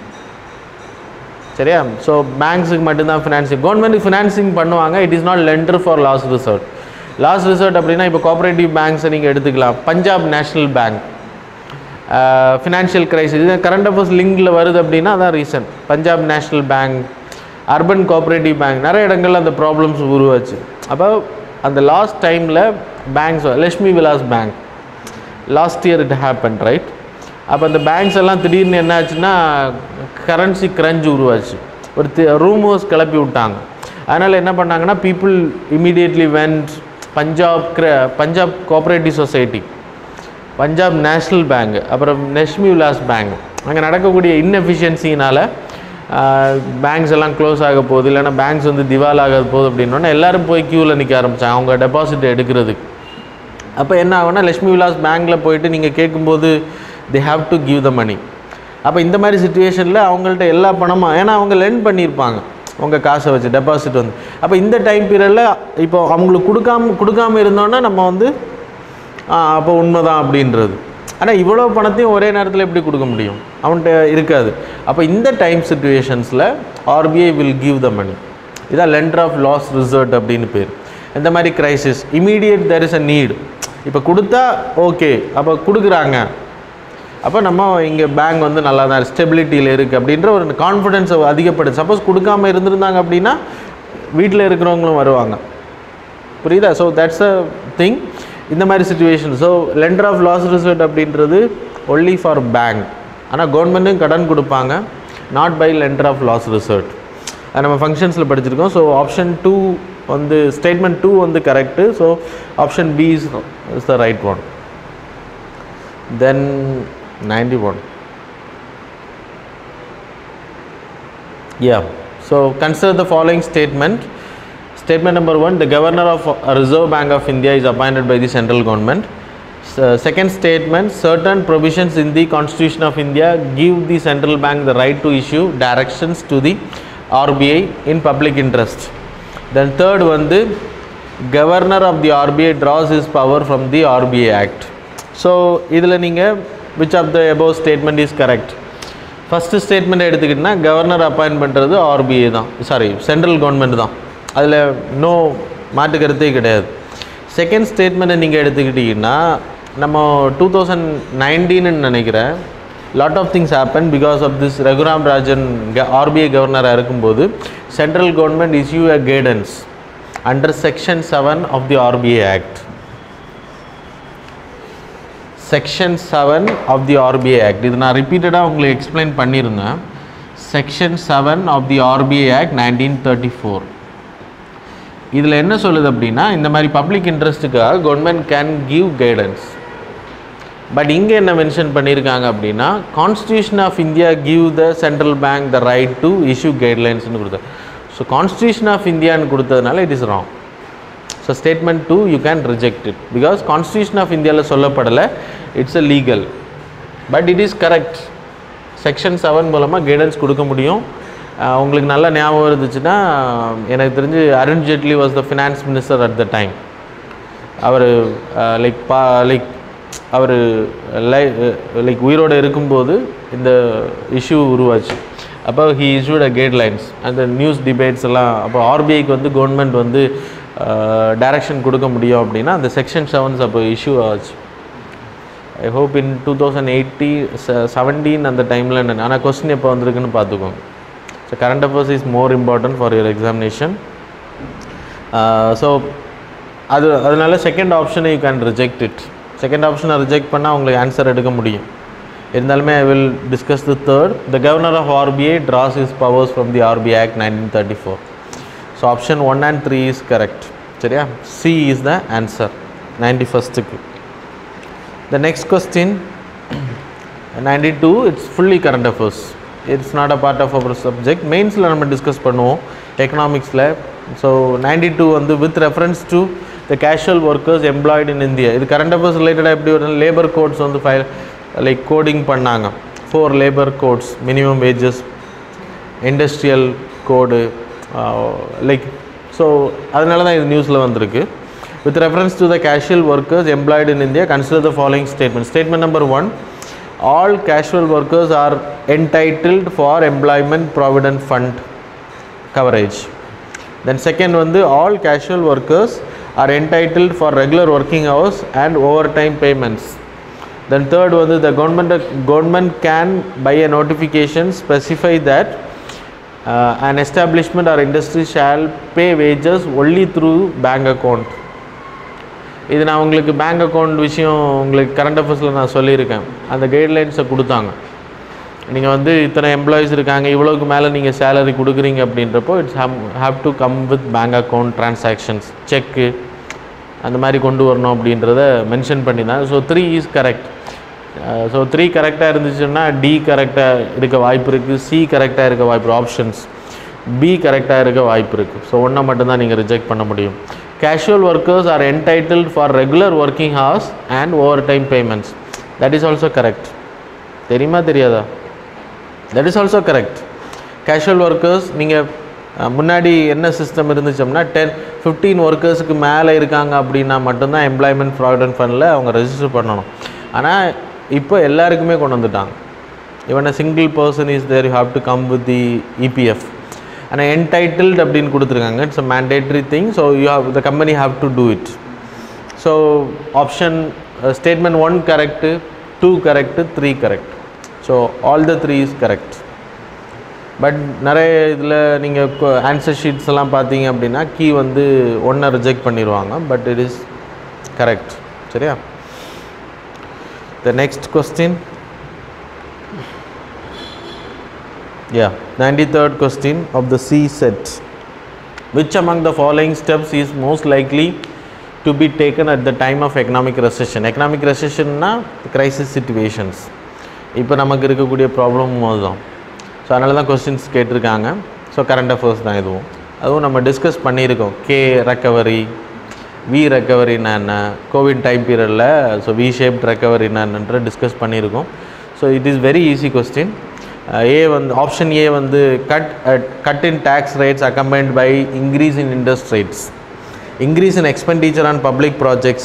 சரியா so பேங்க்ஸுக்கு மட்டும்தான் financing கவர்மெண்ட்டுக்கு financing பண்ணுவாங்க it is not lender for last resort last resort அப்படின்னா இப்போ cooperative பேங்க்ஸை நீங்கள் எடுத்துக்கலாம் Punjab national bank financial crisis இது கரண்ட் அஃபேர்ஸ் லிங்கில் வருது அப்படின்னா அதான் reason Punjab national bank urban cooperative bank நிறைய இடங்கள்ல அந்த ப்ராப்ளம்ஸ் உருவாச்சு அப்போ அந்த லாஸ்ட் டைமில் banks Lakshmi Vilas bank last year it happen right அப்போ அந்த பேங்க்ஸ் எல்லாம் திடீர்னு என்ன ஆச்சுன்னா கரன்சி கிரஞ்ச் உருவாச்சு ஒரு ரூமர்ஸ் கிளப்பி விட்டாங்க அதனால் என்ன பண்ணாங்கன்னா பீப்புள் இமீடியட்லி வென்ட் பஞ்சாப் கிர Punjab cooperative society Punjab national bank அப்புறம் லக்ஷ்மி விலாஸ் பேங்க் அங்கே நடக்கக்கூடிய இன்எஃபிஷியன்சினால் பேங்க்ஸ் எல்லாம் க்ளோஸ் ஆக போகுது இல்லைன்னா பேங்க்ஸ் வந்து திவால் ஆக போகுது அப்படின்னோடனே எல்லாரும் போய் க்யூவில் நிற்க ஆரம்பித்தாங்க அவங்க டெபாசிட் எடுக்கிறதுக்கு அப்போ என்ன ஆகும்னா லக்ஷ்மி விலாஸ் பேங்க்கில் போயிட்டு நீங்கள் கேட்கும்போது they have to give the money அப்போ இந்த மாதிரி சுச்சுவேஷனில் அவங்கள்ட்ட எல்லா பணமும் ஏன்னா அவங்க லெண்ட் பண்ணியிருப்பாங்க உங்கள் காசை வச்சு டெபாசிட் வந்து அப்போ இந்த டைம் பீரியடில் இப்போ அவங்களுக்கு கொடுக்காம கொடுக்காம இருந்தோன்னா நம்ம வந்து ஆ, அப்போ உண்மைதான் அப்படின்றது ஆனால் இவ்வளோ பணத்தையும் ஒரே நேரத்தில் எப்படி கொடுக்க முடியும் அவன்கிட்ட இருக்காது அப்போ இந்த டைம் சுச்சுவேஷன்ஸில் RBI will give the money இதான் லெண்டர் ஆஃப் லாஸ் ரிசர்ட் அப்படின்னு பேர் இந்த மாதிரி crisis immediate there is a need இப்போ கொடுத்தா ஓகே அப்போ கொடுக்குறாங்க அப்போ நம்ம இங்கே பேங்க் வந்து நல்லா தான் ஸ்டெபிலிட்டியில் இருக்குது அப்படின்ற ஒரு கான்ஃபிடென்ஸை அதிகப்படுது சப்போஸ் கொடுக்காம இருந்திருந்தாங்க அப்படின்னா வீட்டில் இருக்கிறவங்களும் வருவாங்க புரியுதா ஸோ தட்ஸ் அ திங் இந்த மாதிரி situation so lender of last resort அப்படின்றது ஒன்லி ஃபார் பேங்க் ஆனால் கவர்மெண்ட்டும் கடன் கொடுப்பாங்க not by lender of last resort அது நம்ம ஃபங்க்ஷன்ஸில் படிச்சிருக்கோம் ஸோ ஆப்ஷன் டூ வந்து ஸ்டேட்மெண்ட் டூ வந்து correct so option B is is the right one then ninety one Yeah. So consider the following statement. Statement number one: The governor of uh, Reserve Bank of India is appointed by the central government. S- uh, second statement: Certain provisions in the Constitution of India give the central bank the right to issue directions to the RBI in public interest. Then third one: the governor of the RBI draws his power from the RBI Act. So இதில் நீங்கள் which of the above statement is correct? First statement எடுத்துக்கிட்டிங்கன்னா governor appoint பண்ணுறது RBI தான் sorry central government தான் அதில் no மாற்று கருத்தே கிடையாது செகண்ட் ஸ்டேட்மெண்ட்டை நீங்கள் எடுத்துக்கிட்டிங்கன்னா நம்ம டூ தௌசண்ட் நைன்டீன்னு நினைக்கிறேன் lot of things happen because of this Raghuram Rajan RBI கவர்னராக இருக்கும்போது central government issue a guidance under section seven of the RBI act section seven of the RBI act இது நான் ரிப்பீட்டடாக உங்களுக்கு எக்ஸ்பிளைன் பண்ணியிருந்தேன் section seven of the RBI act nineteen thirty four இதில் என்ன சொல்லுது அப்படின்னா இந்த மாதிரி பப்ளிக் இன்ட்ரெஸ்ட்டுக்காக government can give guidance but இங்கே என்ன மென்ஷன் பண்ணியிருக்காங்க அப்படின்னா constitution of India give the central bank the right to issue கைட்லைன்ஸ்னு கொடுத்தா ஸோ கான்ஸ்டியூஷன் ஆஃப் இந்தியான்னு கொடுத்ததுனால it is wrong so statement two you can reject it because constitution of இந்தியாவில் சொல்லப்படலை it's a legal but it is correct section seven மூலமாக கைடன்ஸ் கொடுக்க முடியும் அஹ் உங்களுக்கு நல்ல ஞாபகம் இருந்துச்சுன்னா எனக்கு தெரிஞ்சு Arun Jaitley was the finance minister at the time அவர் லைக் பா லைக் அவர் லை லைக் உயிரோடு இருக்கும்போது இந்த இஷ்யூ உருவாச்சு அப்போ ஹி இஷ்யூட் அ கைட்லைன்ஸ் அந்த நியூஸ் டிபேட்ஸ் எல்லாம் அப்போ ஆர்பிஐக்கு வந்து கவர்மெண்ட் வந்து டைரக்ஷன் கொடுக்க முடியும் அப்படின்னா அந்த செக்ஷன் செவன்ஸ் அப்போ இஷ்யூ ஆச்சு I hope in two thousand eighty seventeen அந்த டைமில் ஆனால் கொஸ்டின் எப்போ வந்திருக்குன்னு பார்த்துக்கோங்க so current affairs is more important for your examination so அது அதனால செகண்ட் ஆப்ஷனை you can reject it second ஆப்ஷனை ரிஜெக்ட் பண்ணால் உங்களுக்கு ஆன்சர் எடுக்க முடியும் இருந்தாலுமே I will discuss the third the governor of RBI draws his powers from the RBI act nineteen thirty four so option one and three is correct சரியா C is the answer ninety ஃபஸ்ட்டுக்கு the next question ninety two it's fully current affairs it's not a part of our subject மெயின்ஸில் நம்ம discuss பண்ணுவோம் எக்கனாமிக்ஸில் so ninety two வந்து with reference to the casual workers employed in India இது current affairs ரிலேட்டடாக எப்படி வரும் labour codes வந்து ஃபைல் லைக் கோடிங் பண்ணாங்க four labour codes minimum wages industrial code like so அதனால தான் இது நியூஸில் வந்திருக்கு with reference to the casual workers employed in India consider the following statement statement number one all casual workers are entitled for employment provident fund coverage then second வந்து all casual workers are entitled for regular working hours and overtime payments then third வந்து the government government can by a notification specify that uh, an establishment or industry shall pay wages only through bank account இது நான் உங்களுக்கு bank account விஷயம் உங்களுக்கு current அஃபேர்ஸில் நான் சொல்லியிருக்கேன் அந்த கைட்லைன்ஸை கொடுத்தாங்க நீங்கள் வந்து இத்தனை எம்ப்ளாயீஸ் இருக்காங்க இவ்வளோக்கு மேலே நீங்கள் சேலரி கொடுக்குறீங்க அப்படின்றப்போ it's hmm have to come with bank account transactions check அந்த மாதிரி கொண்டு வரணும் அப்படின்றத மென்ஷன் பண்ணி தான் so three is correct so three கரெக்டாக இருந்துச்சுன்னா டி கரெக்டாக இருக்க வாய்ப்பு இருக்குது சி கரெக்டாக இருக்க வாய்ப்பு ஆப்ஷன்ஸ் பி கரெக்டாக இருக்க வாய்ப்பு இருக்குது ஸோ ஒன்றை மட்டும்தான் நீங்கள் ரிஜெக்ட் பண்ண முடியும் casual workers are entitled for regular working hours and overtime payments that is also correct தெரியுமா தெரியாதா that is also correct casual workers நீங்கள் முன்னாடி என்ன சிஸ்டம் இருந்துச்சோம்னா டென் ஃபிஃப்டீன் ஒர்க்கர்ஸுக்கு மேலே இருக்காங்க அப்படின்னா மட்டும்தான் எம்ப்ளாய்மெண்ட் ப்ராவிடென்ட் ஃபண்டில் அவங்க ரெஜிஸ்டர் பண்ணணும் ஆனால் இப்போ எல்லாருக்குமே கொண்டு வந்துட்டாங்க இவன் a single person is there you have to come with the EPF ஆனால் entitled அப்படின்னு கொடுத்துருக்காங்க it's a mandatory thing so you have the company have to do it so option statement one correct two correct three correct so all the three is correct but நிறைய இதில் நீங்கள் answer sheets எல்லாம் பார்த்தீங்க அப்படின்னா key வந்து ஒன்றை reject பண்ணிடுவாங்க but it is correct சரியா the next question Yeah, 93rd question of the C set. Which among the following steps is most likely to be taken at the time of economic recession? Economic recession na crisis situations. இப்போ நமக்கு இருக்கக்கூடிய ப்ராப்ளமும் அதுதான் so அதனால தான் questions கேட்டிருக்காங்க so current affairs தான் இதுவும் அதுவும் நம்ம டிஸ்கஸ் பண்ணியிருக்கோம் கே ரெக்கவரி வி ரெக்கவரினா என்ன கோவிட் டைம் பீரியடில் ஸோ வி ஷேப்ட் ரெக்கவரினா என்னன்ற டிஸ்கஸ் பண்ணியிருக்கோம் so it is very easy question A வந்து ஆப்ஷன் ஏ வந்து cut cut in tax rates accompanied by increase in interest rates increase in expenditure on public projects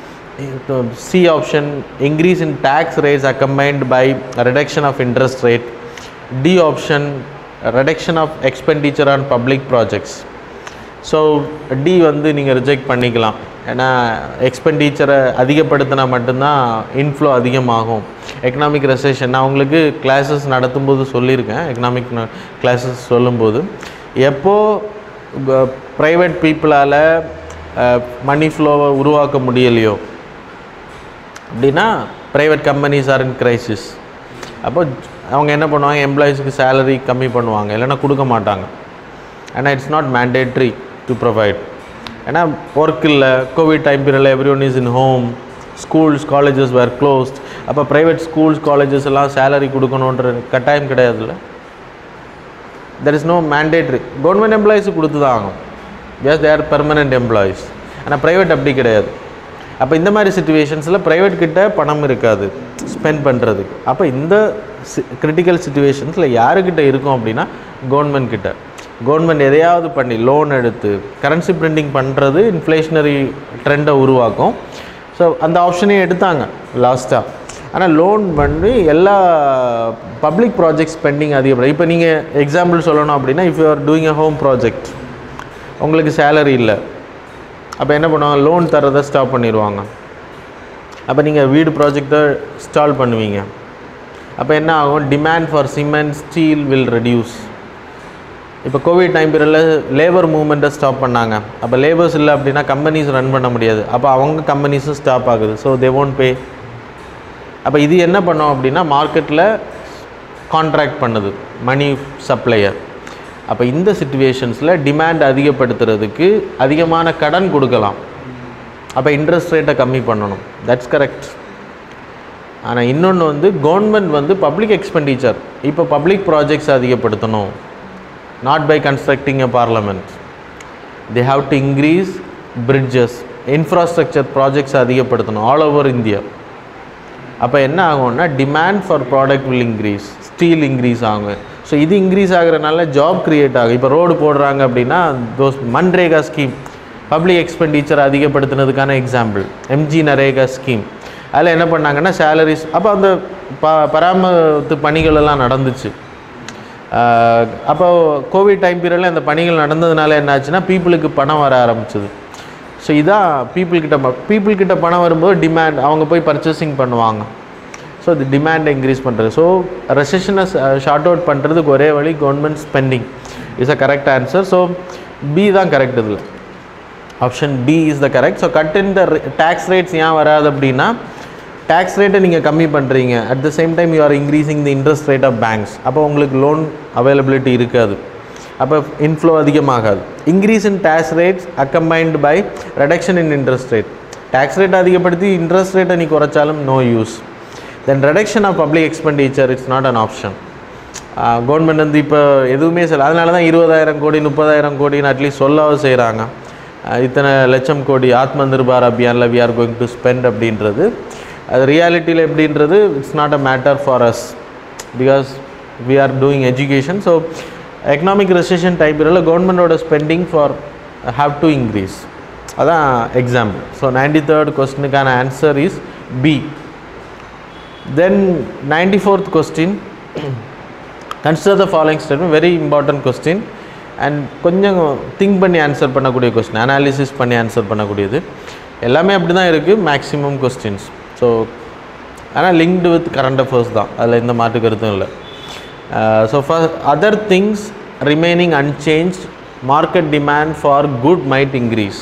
C option increase in tax rates accompanied by reduction of interest rate D option reduction of expenditure on public projects so D வந்து நீங்கள் reject பண்ணிக்கலாம் ஏன்னா எக்ஸ்பெண்டிச்சரை அதிகப்படுத்தினா மட்டும்தான் inflow அதிகமாகும் economic ரெசேஷன் நான் உங்களுக்கு classes நடத்தும்போது சொல்லியிருக்கேன் எக்கனாமிக் கிளாஸஸ் சொல்லும்போது எப்போ ப்ரைவேட் பீப்புளால் மணி ஃப்ளோவை உருவாக்க முடியலையோ அப்படின்னா private companies are in crisis அப்போ அவங்க என்ன பண்ணுவாங்க எம்ப்ளாயீஸ்க்கு சேலரி கம்மி பண்ணுவாங்க இல்லைன்னா கொடுக்க மாட்டாங்க ஏன்னா it's not mandatory to provide ஏன்னா ஒர்க் இல்லை கோவிட் டைம் பீரியடில் everyone is in home schools colleges were closed அப்போ ப்ரைவேட் ஸ்கூல்ஸ் காலேஜஸ் எல்லாம் சேலரி கொடுக்கணுன்ற கட்டாயம் கிடையாதுல்ல there is no mandatory government எம்ப்ளாயீஸுக்கு கொடுத்து தான் ஆகும் எஸ் தேர் பெர்மனெண்ட் எம்ப்ளாயீஸ் ஆனால் ப்ரைவேட் அப்படி கிடையாது அப்போ இந்த மாதிரி சுச்சுவேஷன்ஸில் ப்ரைவேட் கிட்ட பணம் இருக்காது ஸ்பெண்ட் பண்ணுறதுக்கு அப்போ இந்த கிரிட்டிக்கல் சுச்சுவேஷன்ஸில் யாருக்கிட்ட இருக்கும் அப்படின்னா கவர்மெண்ட் கிட்ட கவர்மெண்ட் எதையாவது பண்ணி லோன் எடுத்து கரன்சி பிரிண்டிங் பண்ணுறது இன்ஃப்ளேஷனரி ட்ரெண்டை உருவாக்கும் ஸோ அந்த ஆப்ஷனையும் எடுத்தாங்க லாஸ்ட்டாக ஆனால் லோன் பண்ணி எல்லா பப்ளிக் ப்ராஜெக்ட் ஸ்பெண்டிங் அதிகப்படும் இப்போ நீங்கள் எக்ஸாம்பிள் சொல்லணும் அப்படின்னா if you are doing a home project உங்களுக்கு சேலரி இல்லை அப்போ என்ன பண்ணுவாங்க லோன் தரதை ஸ்டாப் பண்ணிடுவாங்க அப்போ நீங்கள் வீடு ப்ராஜெக்டை ஸ்டால் பண்ணுவீங்க அப்போ என்ன ஆகும் demand for cement steel will reduce இப்போ கோவிட் டைம் பீரியடில் லேபர் மூவ்மெண்ட்டை ஸ்டாப் பண்ணாங்க அப்போ லேபர்ஸ் இல்லை அப்படின்னா கம்பெனிஸ் ரன் பண்ண முடியாது அப்போ அவங்க கம்பெனிஸும் ஸ்டாப் ஆகுது ஸோ தே ஓன்ட் பே அப்போ இது என்ன பண்ணோம் அப்படின்னா மார்க்கெட்டில் கான்ட்ராக்ட் பண்ணுது மணி சப்ளையர் அப்போ இந்த சுச்சுவேஷன்ஸில் டிமாண்ட் அதிகப்படுத்துறதுக்கு அதிகமான கடன் கொடுக்கலாம் அப்போ இன்ட்ரெஸ்ட் ரேட்டை கம்மி பண்ணணும் தட்ஸ் கரெக்ட் ஆனால் இன்னொன்று வந்து கவர்மெண்ட் வந்து பப்ளிக் எக்ஸ்பெண்டிச்சர் இப்போ பப்ளிக் ப்ராஜெக்ட்ஸ் அதிகப்படுத்தணும் not by constructing a parliament they have to increase bridges infrastructure projects அதிகப்படுத்தணும் ஆல் ஓவர் இந்தியா அப்போ என்ன ஆகும்னா demand for product will increase steel increase ஆகும் ஸோ இது இன்க்ரீஸ் ஆகுறனால ஜாப் கிரியேட் ஆகும் இப்போ ரோடு போடுறாங்க அப்படின்னா those MNREGA scheme public expenditure அதிகப்படுத்தினதுக்கான எக்ஸாம்பிள் எம்ஜி நரேகா ஸ்கீம் அதில் என்ன பண்ணாங்கன்னா சேலரிஸ் அப்போ அந்த ப பராமரிப்பு பணிகள் எல்லாம் நடந்துச்சு ஆஹ் அப்போ கோவிட் டைம் பீரியடில் அந்த பணிகள் நடந்ததுனால என்னாச்சுன்னா பீப்புளுக்கு பணம் வர ஆரம்பிச்சது ஸோ இதான் people கிட்ட பீப்புள் கிட்ட பணம் வரும்போது டிமாண்ட் அவங்க போய் பர்ச்சேசிங் பண்ணுவாங்க ஸோ இது டிமாண்டை இன்க்ரீஸ் பண்ணுறது ஸோ ரெசஷனை ஷார்ட் அவுட் பண்ணுறதுக்கு ஒரே வழி government spending is a correct answer so B தான் கரெக்ட் இதில் option B is the correct so cut in the tax rates ஏன் வராது அப்படின்னா டேக்ஸ் ரேட்டை நீங்கள் கம்மி பண்ணுறீங்க at the same time you are increasing the interest rate of banks அப்போ உங்களுக்கு லோன் அவைலபிலிட்டி இருக்காது அப்போ இன்ஃப்ளோ அதிகமாகாது increase in tax rates accompanied by reduction in interest rate tax rate அதிகப்படுத்தி இன்ட்ரெஸ்ட் ரேட்டை நீ குறைச்சாலும் no use then reduction of public expenditure it's not an option government வந்து இப்போ எதுவுமே சொல்ல அதனால தான் இருபதாயிரம் கோடி முப்பதாயிரம் கோடின்னு அட்லீஸ்ட் சொல்லவும் செய்கிறாங்க இத்தனை லட்சம் கோடி ஆத்ம நிர்பார் அபியானில் we are going to spend அப்படின்றது அது ரியாலிட்டியில் எப்படின்றது it's not a matter for us because we are doing education so economic recession type இதில் கவர்மெண்டோட spending for have to increase அதான் எக்ஸாம்பிள் ஸோ நைன்டி தேர்ட் கொஸ்டினுக்கான answer is B then ninety fourth question consider the following statement very important question and கொஞ்சம் think பண்ணி answer பண்ணக்கூடிய question analysis பண்ணி answer பண்ணக்கூடியது எல்லாமே அப்படி தான் இருக்குது மேக்ஸிமம் கொஸ்டின்ஸ் ஸோ ஆனால் லிங்க்டு வித் கரண்ட் அஃபேர்ஸ் தான் அதில் எந்த மாற்று கருத்தும் இல்லை so for other things remaining unchanged market demand for good might increase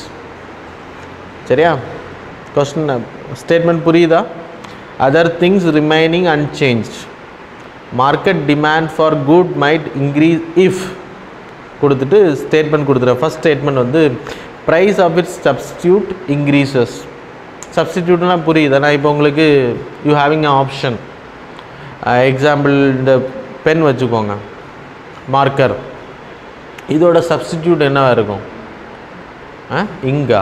சரியா கொஸ்டின் ஸ்டேட்மெண்ட் புரியுதா other things remaining unchanged market demand for good might increase if கொடுத்துட்டு ஸ்டேட்மெண்ட் கொடுத்துருவேன் ஃபஸ்ட் ஸ்டேட்மெண்ட் வந்து price of its substitute increases சப்ஸ்டிடியூட்னா புரியுது ஆனால் இப்போ உங்களுக்கு you having a option example இந்த பென் வச்சுக்கோங்க மார்க்கர் இதோட சப்ஸ்டிடியூட் என்னவா இருக்கும் இங்கா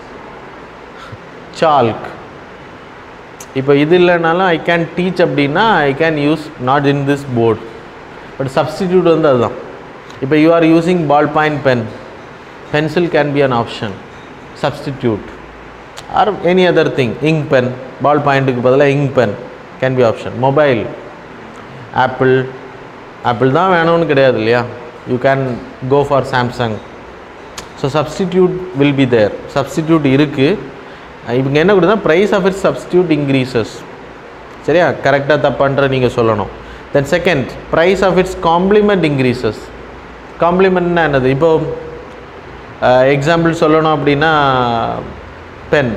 சால்க் இப்போ இது இல்லைனாலும் ஐ கேன் டீச் அப்படின்னா I can use not in this board but substitute வந்து அதுதான் இப்போ you are using ball point pen pencil can be an option substitute or any other thing ink pen ball பாயிண்ட்டுக்கு பதிலாக ink pen can be option mobile Apple Apple தான் வேணும்னு கிடையாது இல்லையா you can go for Samsung so substitute will be there substitute இருக்குது இவங்க என்ன கொடுத்தா price of its substitute increases சரியா கரெக்டாக தப்பான்ற நீங்கள் சொல்லணும் then second price of its complement increases காம்ப்ளிமெண்ட்னா என்னது இப்போ எக்ஸாம்பிள் சொல்லணும் அப்படின்னா பென்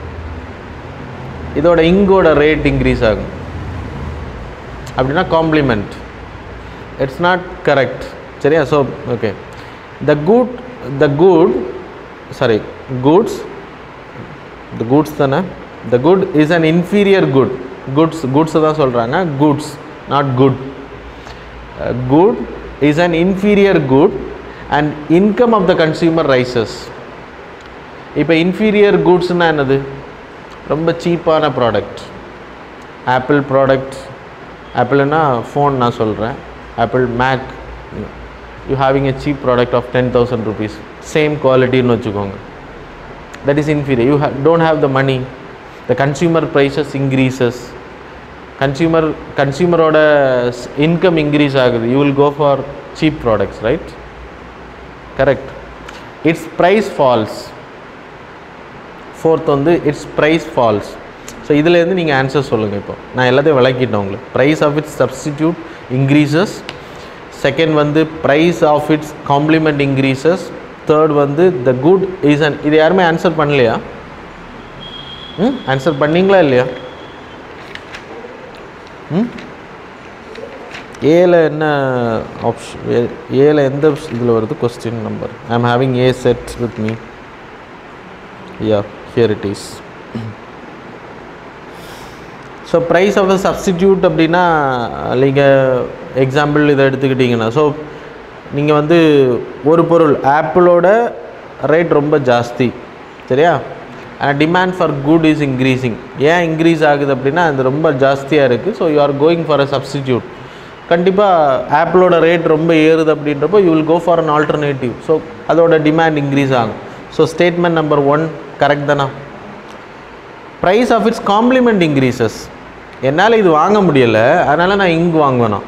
இதோட இங்கோட ரேட் இன்க்ரீஸ் ஆகும் அப்படின்னா காம்ப்ளிமெண்ட் இட்ஸ் நாட் கரெக்ட் சரியா so okay the good the good sorry goods the goods தானே the good is an inferior good goods குட்ஸை தான் சொல்கிறாங்க goods not good good is an inferior good and income of the consumer rises இப்போ inferior குட்ஸ்னால் என்னது ரொம்ப சீப்பான product Apple product ஆப்பிள்னா ஃபோன் நான் சொல்கிறேன் Apple Mac you having a cheap product of ten thousand rupees same குவாலிட்டின்னு வச்சுக்கோங்க that is inferior you ha- don't have the money the consumer prices increases consumer consumer-ஓட income increase ஆகுது you will go for cheap products right correct its price falls fourth வந்து it's price falls so இதுலேருந்து நீங்கள் answer சொல்லுங்கள் இப்போ நான் எல்லாத்தையும் விளக்கிட்டேன் உங்களுக்கு price of its substitute increases second வந்து price of its complement increases third வந்து த குட் இஸ் அன் இது யாருமே ஆன்சர் பண்ணலையா ம் ஆன்சர் பண்ணீங்களா இல்லையா ம் ஏல என்ன ஆப்ஷன் ஏல எந்த இதில் வருது question number I am having a set with me yeah here it is so price of the substitute அப்படின்னா நீங்கள் எக்ஸாம்பிள் இதை எடுத்துக்கிட்டிங்கன்னா ஸோ நீங்கள் வந்து ஒரு பொருள் ஆப்பிளோட ரேட் ரொம்ப ஜாஸ்தி சரியா ஆனால் demand for good is increasing ஏன் இன்க்ரீஸ் ஆகுது அப்படின்னா அது ரொம்ப ஜாஸ்தியாக இருக்குது so you are going for a substitute கண்டிப்பாக ஆப்பிளோட ரேட் ரொம்ப ஏறுது அப்படின்றப்போ you will go for an alternative so அதோட டிமாண்ட் இன்க்ரீஸ் ஆகும் so statement number one correct தானா price of its complement increases என்னால் இது வாங்க முடியலை அதனால் நான் இங்க் வாங்கணும்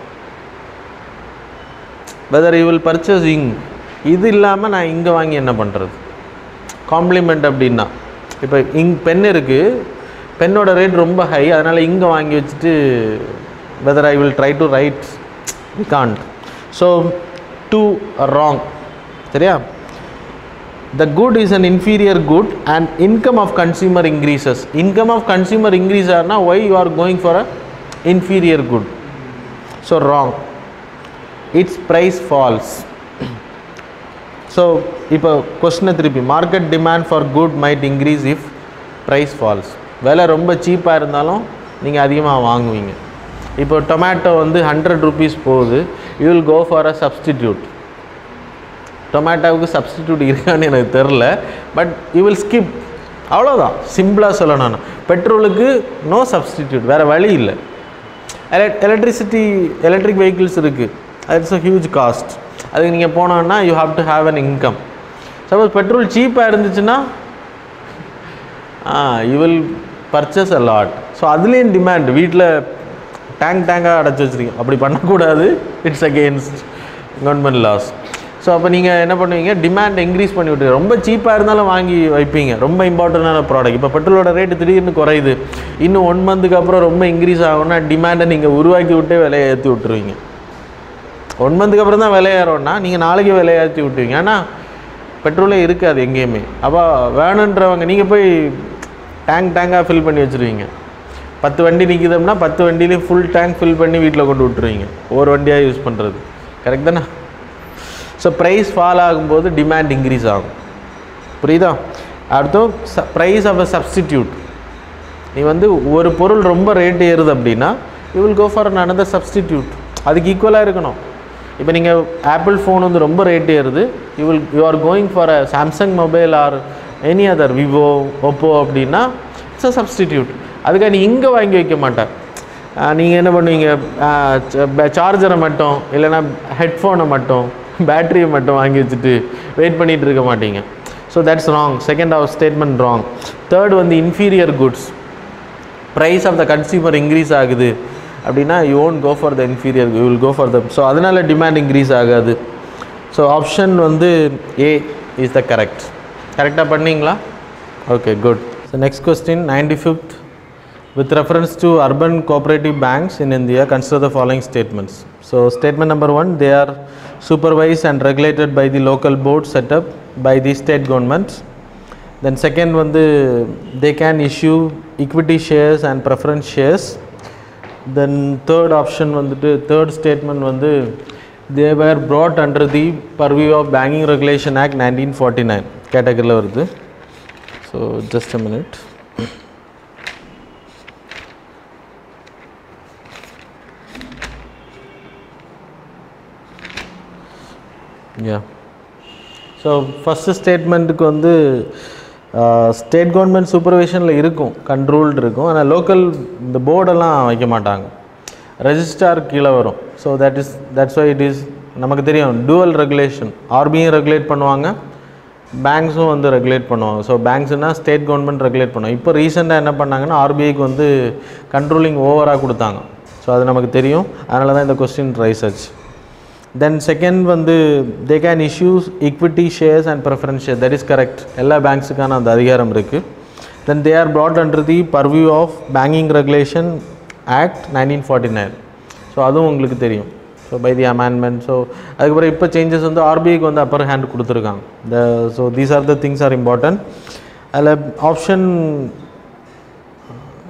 வெதர் யூ வில் பர்ச்சேஸ் இங் இது இல்லாமல் நான் இங்கே வாங்கி என்ன பண்ணுறது காம்ப்ளிமெண்ட் அப்படின்னா இப்போ இங் பென் இருக்குது பென்னோட ரேட் ரொம்ப ஹை அதனால் இங்கே வாங்கி வச்சுட்டு whether I will try to write we can't so two wrong சரியா the good is an inferior good and income of consumer increases income of consumer increase ஆனா why you are going for a inferior good so wrong its price falls so இப்போ கொஸ்டினை திருப்பி market demand for good might increase if price falls விலை ரொம்ப சீப்பாக இருந்தாலும் நீங்கள் அதிகமாக வாங்குவீங்க இப்போ டொமேட்டோ வந்து ஹண்ட்ரட் ருபீஸ் போகுது you will go for a substitute டொமேட்டோவுக்கு சப்ஸ்டிடியூட் இருக்கான்னு எனக்கு தெரில பட் யூ வில் ஸ்கிப் அவ்வளோதான் சிம்பிளாக சொல்லணும் நான் பெட்ரோலுக்கு நோ சப்ஸ்டிடியூட் வேறு வழி இல்லை எலக் எலக்ட்ரிசிட்டி எலக்ட்ரிக் வெஹிக்கிள்ஸ் இருக்குது இட்ஸ் அ ஹியூஜ் காஸ்ட் அதுக்கு நீங்கள் போனோன்னா you have to have an income suppose petrol சீப்பாக இருந்துச்சுன்னா you will purchase a lot so அதுலேயும் டிமாண்ட் வீட்டில் டேங்க் டேங்காக அடைச்சி வச்சுருக்கீங்க அப்படி பண்ணக்கூடாது it's against government laws so அப்போ நீங்கள் என்ன பண்ணுவீங்க டிமாண்ட் இன்க்ரீஸ் பண்ணி விட்டு ரொம்ப சீப்பாக இருந்தாலும் வாங்கி வைப்பீங்க ரொம்ப இம்பார்ட்டண்டான ப்ராடக்ட் இப்போ பெட்ரோலோட ரேட்டு திடீர்னு குறையுது இன்னும் ஒன் மந்த்துக்கு அப்புறம் ரொம்ப இன்க்ரீஸ் ஆகும்னா டிமாண்டை நீங்கள் உருவாக்கி விட்டே விலையை ஏற்றி விட்டுருவீங்க ஒன் மந்த்துக்கு அப்புறம் தான் விலை ஏறோம்னா நீங்கள் நாளைக்கு விலையை ஏற்றி விட்டுவீங்க ஆனால் பெட்ரோலே இருக்காது எங்கேயுமே அப்போ வேணுன்றவங்க நீங்கள் போய் டேங்க் டேங்காக ஃபில் பண்ணி வச்சுருவீங்க பத்து வண்டி நிற்கிதோம்னா பத்து வண்டியிலையும் ஃபுல் டேங்க் ஃபில் பண்ணி வீட்டில் கொண்டு விட்டுருவீங்க ஒரு வண்டியாக யூஸ் பண்ணுறது கரெக்ட் தானே ஸோ ப்ரைஸ் ஃபால் ஆகும்போது டிமாண்ட் இன்க்ரீஸ் ஆகும் புரியுதா அடுத்தது ச ப்ரைஸ் ஆஃப் அ சப்ஸ்டிடியூட் நீ வந்து ஒரு பொருள் ரொம்ப ரேட் ஏறுது அப்படின்னா you will go for another substitute அதுக்கு ஈக்குவலாக இருக்கணும் இப்போ நீங்கள் ஆப்பிள் ஃபோன் வந்து ரொம்ப ரேட் ஏறுது you will you are going for a Samsung mobile or any other Vivo Oppo அப்படின்னா இட்ஸ் அ சப்ஸ்டிடியூட் அதுக்காக நீ இங்கே வாங்கி வைக்க மாட்டேன் நீங்கள் என்ன பண்ணுவீங்க சார்ஜரை மட்டும் இல்லைன்னா ஹெட்ஃபோனை மட்டும் பேட்டரியை மட்டும் வாங்கி வச்சுட்டு வெயிட் பண்ணிகிட்டு இருக்க மாட்டீங்க so that's wrong second of statement wrong third வந்து inferior goods price of the consumer increase ஆகுது அப்படின்னா you won't go for the inferior you will go for the so அதனால் டிமாண்ட் இன்க்ரீஸ் ஆகாது ஸோ ஆப்ஷன் வந்து A is the correct கரெக்டாக பண்ணீங்களா okay good so next question ninety fifth With reference to urban cooperative banks in India, consider the following statements. So, statement number one, they are supervised and regulated by the local board set up by the state governments. Then second one, the, they can issue equity shares and preference shares. Then third option வந்துட்டு third statement வந்து they were brought under the purview of Banking Regulation Act 1949 கேட்டகரியில் வருது so just a minute. Yeah so first ஸ்டேட்மெண்ட்டுக்கு வந்து state government சூப்பர்விஷனில் இருக்கும் controlled இருக்கும் ஆனால் local இந்த போர்டெல்லாம் வைக்க மாட்டாங்க ரெஜிஸ்டார் கீழே வரும் so that is that's why it is நமக்கு தெரியும் டூவல் ரெகுலேஷன் ஆர்பியும் ரெகுலேட் பண்ணுவாங்க பேங்க்ஸும் வந்து ரெகுலேட் பண்ணுவாங்க ஸோ பேங்க்ஸ்னால் ஸ்டேட் கவர்மெண்ட் ரெகுலேட் பண்ணுவாங்க இப்போ ரீசெண்டாக என்ன பண்ணாங்கன்னா ஆர்பிஐக்கு வந்து கண்ட்ரோலிங் ஓவராக கொடுத்தாங்க ஸோ அது நமக்கு தெரியும் அதனால தான் இந்த கொஸ்டின் ரைஸ் ஆச்சு தென் செகண்ட் வந்து they can issues equity shares and preference share that is correct எல்லா பேங்க்ஸுக்கான அந்த அதிகாரம் இருக்குது then they are brought under the purview of banking regulation act nineteen forty nine so அதுவும் உங்களுக்கு தெரியும் so by the amendment so அதுக்கப்புறம் இப்போ சேஞ்சஸ் வந்து ஆர்பிஐக்கு வந்து அப்பர் ஹேண்ட் கொடுத்துருக்காங்க the so these are the things are important அதில் ஆப்ஷன்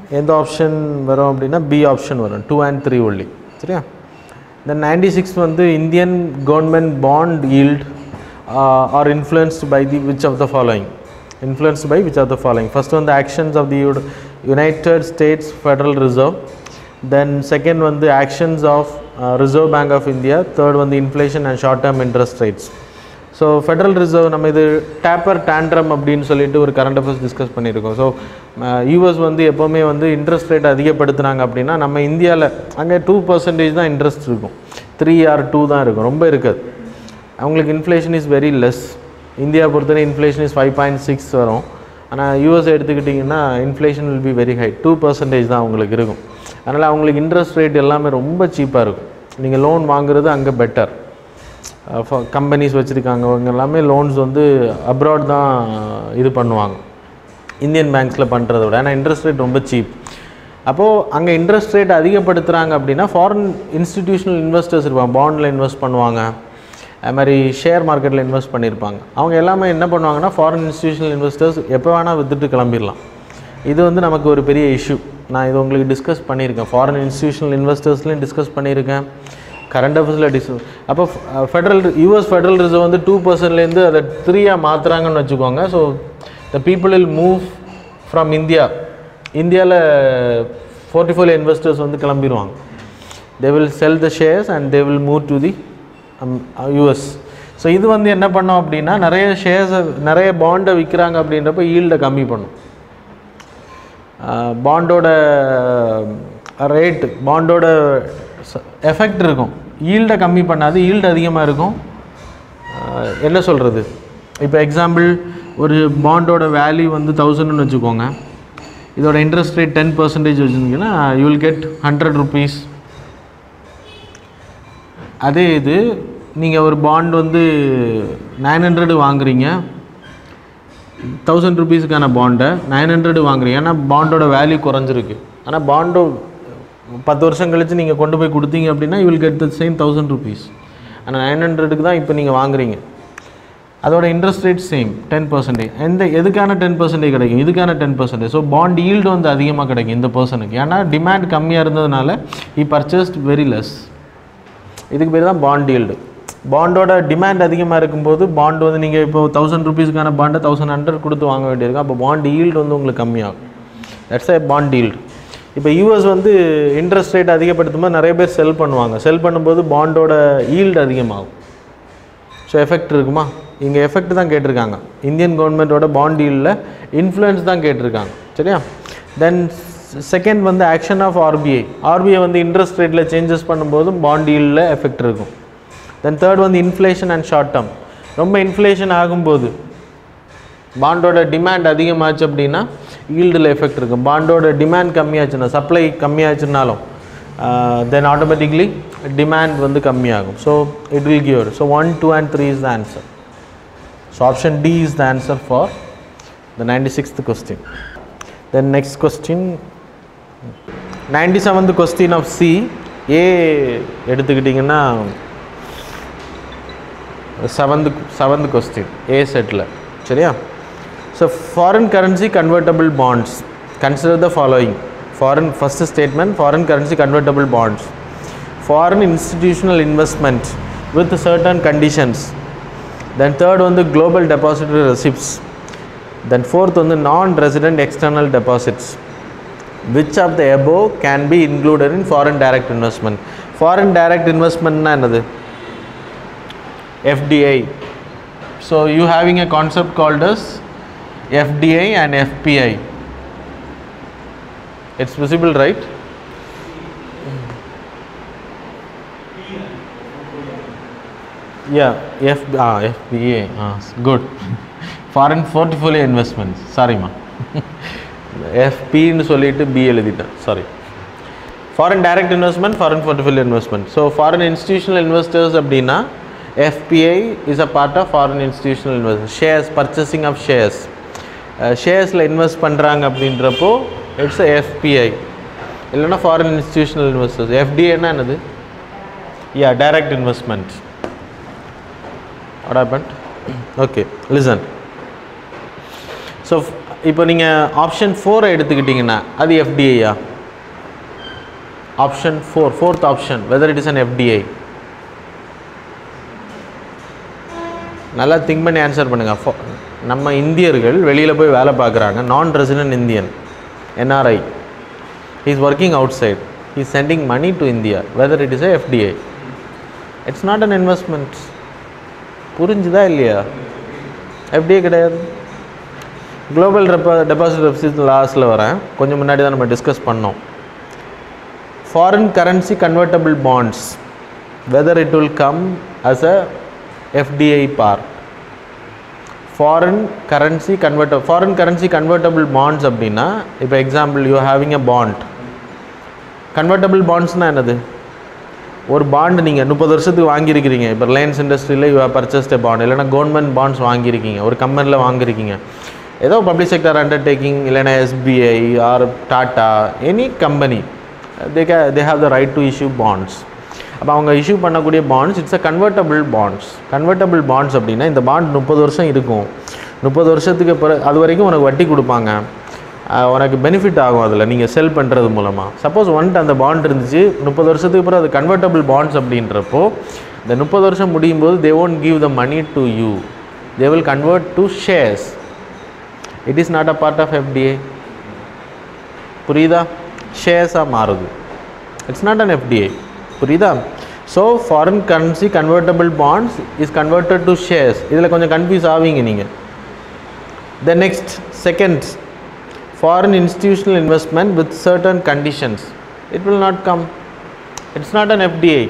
எந்த ஆப்ஷன் வரும் அப்படின்னா பி ஆப்ஷன் வரும் டூ அண்ட் த்ரீ ஒன்லி சரியா தென் நைன்டி சிக்ஸ் வந்து Indian government bond yield uh, are influenced by the which of the following influenced by which of the following first one the actions of the Uni- united states federal reserve then second one the actions of uh, reserve bank of india third one the inflation and short term interest rates so federal reserve நம்ம இது taper tantrum அப்படின்னு சொல்லிட்டு ஒரு current affairs discuss பண்ணியிருக்கோம் so US வந்து எப்போவுமே வந்து interest rate அதிகப்படுத்துனாங்க அப்படின்னா நம்ம இந்தியாவில் அங்கே டூ பர்சன்டேஜ் தான் இன்ட்ரெஸ்ட் இருக்கும் த்ரீ ஆர் டூ தான் இருக்கும் ரொம்ப இருக்காது அவங்களுக்கு inflation is very less India பொறுத்தவரை inflation is five point six வரும் ஆனால் யூஎஸ் எடுத்துக்கிட்டிங்கன்னா inflation will be very high two percentage தான் அவங்களுக்கு இருக்கும் அதனால் அவங்களுக்கு இன்ட்ரெஸ்ட் ரேட் எல்லாமே ரொம்ப சீப்பாக இருக்கும் நீங்கள் லோன் வாங்குறது அங்கே பெட்டர் கம்பெனிஸ் வச்சுருக்காங்க அவங்க எல்லாமே லோன்ஸ் வந்து அப்ராட் தான் இது பண்ணுவாங்க இந்தியன் பேங்க்ஸில் பண்ணுறத விட ஏன்னா இன்ட்ரெஸ்ட் ரேட் ரொம்ப சீப் அப்போது அங்கே இன்ட்ரெஸ்ட் ரேட் அதிகப்படுத்துகிறாங்க அப்படின்னா ஃபாரின் இன்ஸ்டிடியூஷனல் இன்வெஸ்டர்ஸ் இருப்பாங்க பாண்டில் இன்வெஸ்ட் பண்ணுவாங்க அது மாதிரி ஷேர் மார்க்கெட்டில் இன்வெஸ்ட் பண்ணியிருப்பாங்க அவங்க எல்லாமே என்ன பண்ணுவாங்கன்னா ஃபாரின் இன்ஸ்டிடியூஷனல் இன்வெஸ்டர்ஸ் எப்போ வேணால் வித்துட்டு கிளம்பிடலாம் இது வந்து நமக்கு ஒரு பெரிய இஷ்யூ நான் இது உங்களுக்கு டிஸ்கஸ் பண்ணியிருக்கேன் ஃபாரின் இன்ஸ்டிடியூஷனல் இன்வெஸ்டர்ஸ்லையும் டிஸ்கஸ் பண்ணியிருக்கேன் கரண்ட் அஃபேர்ஸில் டிஸ் அப்போ ஃபெடரல் யூஎஸ் ஃபெடரல் ரிசர்வ் வந்து டூ பர்சன்ட்லேருந்து அதை த்ரீயாக மாற்றுறாங்கன்னு வச்சுக்கோங்க so the people will move from India இந்தியாவில் போர்ட்டிஃபோலியோ இன்வெஸ்டர்ஸ் வந்து கிளம்பிடுவாங்க they will sell the shares and they will move to the US so இது வந்து என்ன பண்ணோம் அப்படின்னா நிறைய ஷேர்ஸை நிறைய பாண்டை விற்கிறாங்க அப்படின்றப்ப ஈல்டை கம்மி பண்ணும் பாண்டோட ரேட் பாண்டோட எஃபெக்ட் இருக்கும் ஈல்டை கம்மி பண்ணாது ஈல்டு அதிகமாக இருக்கும் ஆஹ் என்ன சொல்கிறது இப்போ எக்ஸாம்பிள் ஒரு பாண்டோட வேல்யூ வந்து தௌசண்ட்னு வச்சுக்கோங்க இதோட இன்ட்ரெஸ்ட் ரேட் டென் பர்சன்டேஜ் வச்சுருந்தீங்கன்னா you will get hundred rupees அதே இது நீங்கள் ஒரு பாண்ட் வந்து நைன் ஹண்ட்ரடு வாங்குறீங்க தௌசண்ட் ருபீஸுக்கான பாண்டை நைன் ஹண்ட்ரடு வாங்குறீங்க ஏன்னா பாண்டோட வேல்யூ குறைஞ்சிருக்கு ஆனால் பாண்டோ பத்து வருஷம் கழித்து நீங்கள் கொண்டு போய் கொடுத்தீங்க அப்படின்னா you will get the same thousand rupees ஆனால் நைன் ஹண்ட்ரடுக்கு தான் இப்போ நீங்கள் வாங்குறீங்க அதோட interest rate same ten percentage எந்த எதுக்கான டென் பர்சன்டேஜ் கிடைக்கும் இதுக்கான ten percentage so bond yield வந்து அதிகமாக கிடைக்கும் இந்த பர்சனுக்கு ஏன்னா டிமாண்ட் கம்மியாக இருந்ததுனால ஈ பர்ச்சேஸ்ட் வெரி லெஸ் இதுக்கு பேர் தான் பாண்ட் ஈல்டு பாண்டோட டிமாண்ட் அதிகமாக இருக்கும்போது பாண்ட் வந்து நீங்கள் இப்போ தௌசண்ட் ருபீஸ்க்கான பாண்டை தௌசண்ட் ஹண்ட்ரட் கொடுத்து வாங்க வேண்டியிருக்கும் அப்போ பாண்ட் ஈல்டு வந்து உங்களுக்கு கம்மியாகும் தட்ஸ் ஏ பாண்ட் ஈல்டு இப்போ யூஎஸ் வந்து இன்ட்ரெஸ்ட் ரேட் அதிகப்படுத்தும் போது நிறைய பேர் செல் பண்ணுவாங்க செல் பண்ணும்போது பாண்டோட ஈல்டு அதிகமாகும் ஸோ எஃபெக்ட் இருக்குமா இங்கே எஃபெக்ட் தான் கேட்டிருக்காங்க இந்தியன் கவர்மெண்ட்டோட பாண்ட் ஈல்டில் இன்ஃப்ளூயன்ஸ் தான் கேட்டிருக்காங்க சரியா தென் செகண்ட் வந்து ஆக்ஷன் ஆஃப் ஆர்பிஐ ஆர்பிஐ வந்து இன்ட்ரெஸ்ட் ரேட்டில் சேஞ்சஸ் பண்ணும்போதும் பாண்ட் ஈல்டில் எஃபெக்ட் இருக்கும் தென் தேர்ட் வந்து இன்ஃப்ளேஷன் அண்ட் ஷார்ட் டேர்ம் ரொம்ப இன்ஃப்ளேஷன் ஆகும்போது பாண்டோட டிமாண்ட் அதிகமாச்சு அப்படின்னா ஈல்டில் எஃபெக்ட் இருக்கும் பாண்டோட டிமாண்ட் கம்மியாச்சுன்னா சப்ளை கம்மியாச்சுனாலும் தென் ஆட்டோமேட்டிக்லி டிமாண்ட் வந்து கம்மியாகும் so it will cure so one two and three is the answer so option D is the answer for the ninety sixth question then next question ninety seventh question of C A எடுத்துக்கிட்டிங்கன்னா seventh seventh question A செட்டில் சரியா so foreign currency convertible bonds consider the following foreign first statement foreign currency convertible bonds foreign institutional investment with certain conditions then third வந்து global depository receipts then fourth வந்து non resident external deposits which of the above can be included in foreign direct investment foreign direct இன்வெஸ்ட்மெண்ட்னா என்னது FDI. So you having a concept called as FDI and FPI. It's visible, right? Yeah, F, ah, FPA. Ah, good. Foreign portfolio investments. Sorry, ma. FP ன்னு சொல்லிட்டு B எழுதிட்டேன் sorry foreign direct investment foreign portfolio investment so foreign institutional investors அப்படின்னா FII is a part of foreign institutional invest shares purchasing of shares ஷேர்ஸில் invest பண்ணுறாங்க அப்படின்றப்போ it's FII இல்லைன்னா foreign institutional investors எஃப்டிஏன்னா என்னது yeah direct investment what happened okay listen so இப்போ நீங்கள் option ஃபோரை எடுத்துக்கிட்டிங்கன்னா அது எஃப்டிஐயா option four fourth option whether it is an FDI நல்லா திங்க் பண்ணி ஆன்சர் பண்ணுங்கள் நம்ம இந்தியர்கள் வெளியில் போய் வேலை பார்க்குறாங்க non resident Indian NRI is working outside is sending money to India whether it is a FDI it's not an investment புரிஞ்சுதா இல்லையா எஃப்டிஐ கிடையாது குளோபல் டெபா டெபாசிட் ரெப்சிட் லாஸில் வரேன் கொஞ்சம் முன்னாடி தான் நம்ம டிஸ்கஸ் பண்ணோம் foreign currency convertible bonds whether it will come as a FDI part foreign currency convert foreign currency convertible bonds அப்படின்னா இப்போ example you having a bond convertible பாண்ட்ஸ்னால் என்னது ஒரு பாண்டு நீங்கள் முப்பது வருஷத்துக்கு வாங்கியிருக்கிறீங்க இப்போ ரிலையன்ஸ் இண்டஸ்ட்ரியில் யூ பர்ச்சேஸ்ட் எ பாண்ட் இல்லைனா கவர்மெண்ட் பாண்ட்ஸ் வாங்கியிருக்கீங்க ஒரு கம்பெனியில் வாங்கியிருக்கீங்க ஏதோ பப்ளிக் செக்டர் அண்டர்டேக்கிங் இல்லைனா SBI or Tata any company they கே they have the right to issue bonds அப்போ அவங்க இஷ்யூ பண்ணக்கூடிய bonds it's a convertible bonds convertible bonds அப்படின்னா இந்த பாண்ட் முப்பது வருஷம் இருக்கும் முப்பது வருஷத்துக்கு பிறகு அது வரைக்கும் உனக்கு வட்டி கொடுப்பாங்க அஹ் உனக்கு பெனிஃபிட் ஆகும் அதில் நீங்கள் செல் பண்ணுறது மூலமாக சப்போஸ் ஒன்ட்டு அந்த பாண்ட் இருந்துச்சு முப்பது வருஷத்துக்கு அப்புறம் அது கன்வெர்ட்டபிள் பாண்ட்ஸ் அப்படின்றப்போ இந்த முப்பது வருஷம் முடியும் போது they won't give the money to you they will convert to shares it is not a part of FDA புரியுதா ஷேர்ஸாக மாறுது இட்ஸ் நாட் அன் எஃப்டிஐ புரியுதா so foreign currency convertible bonds is converted to shares இதில் கொஞ்சம் confuse ஆவீங்க நீங்கள் the next second foreign institutional investment with certain conditions it will not come it's not an fdi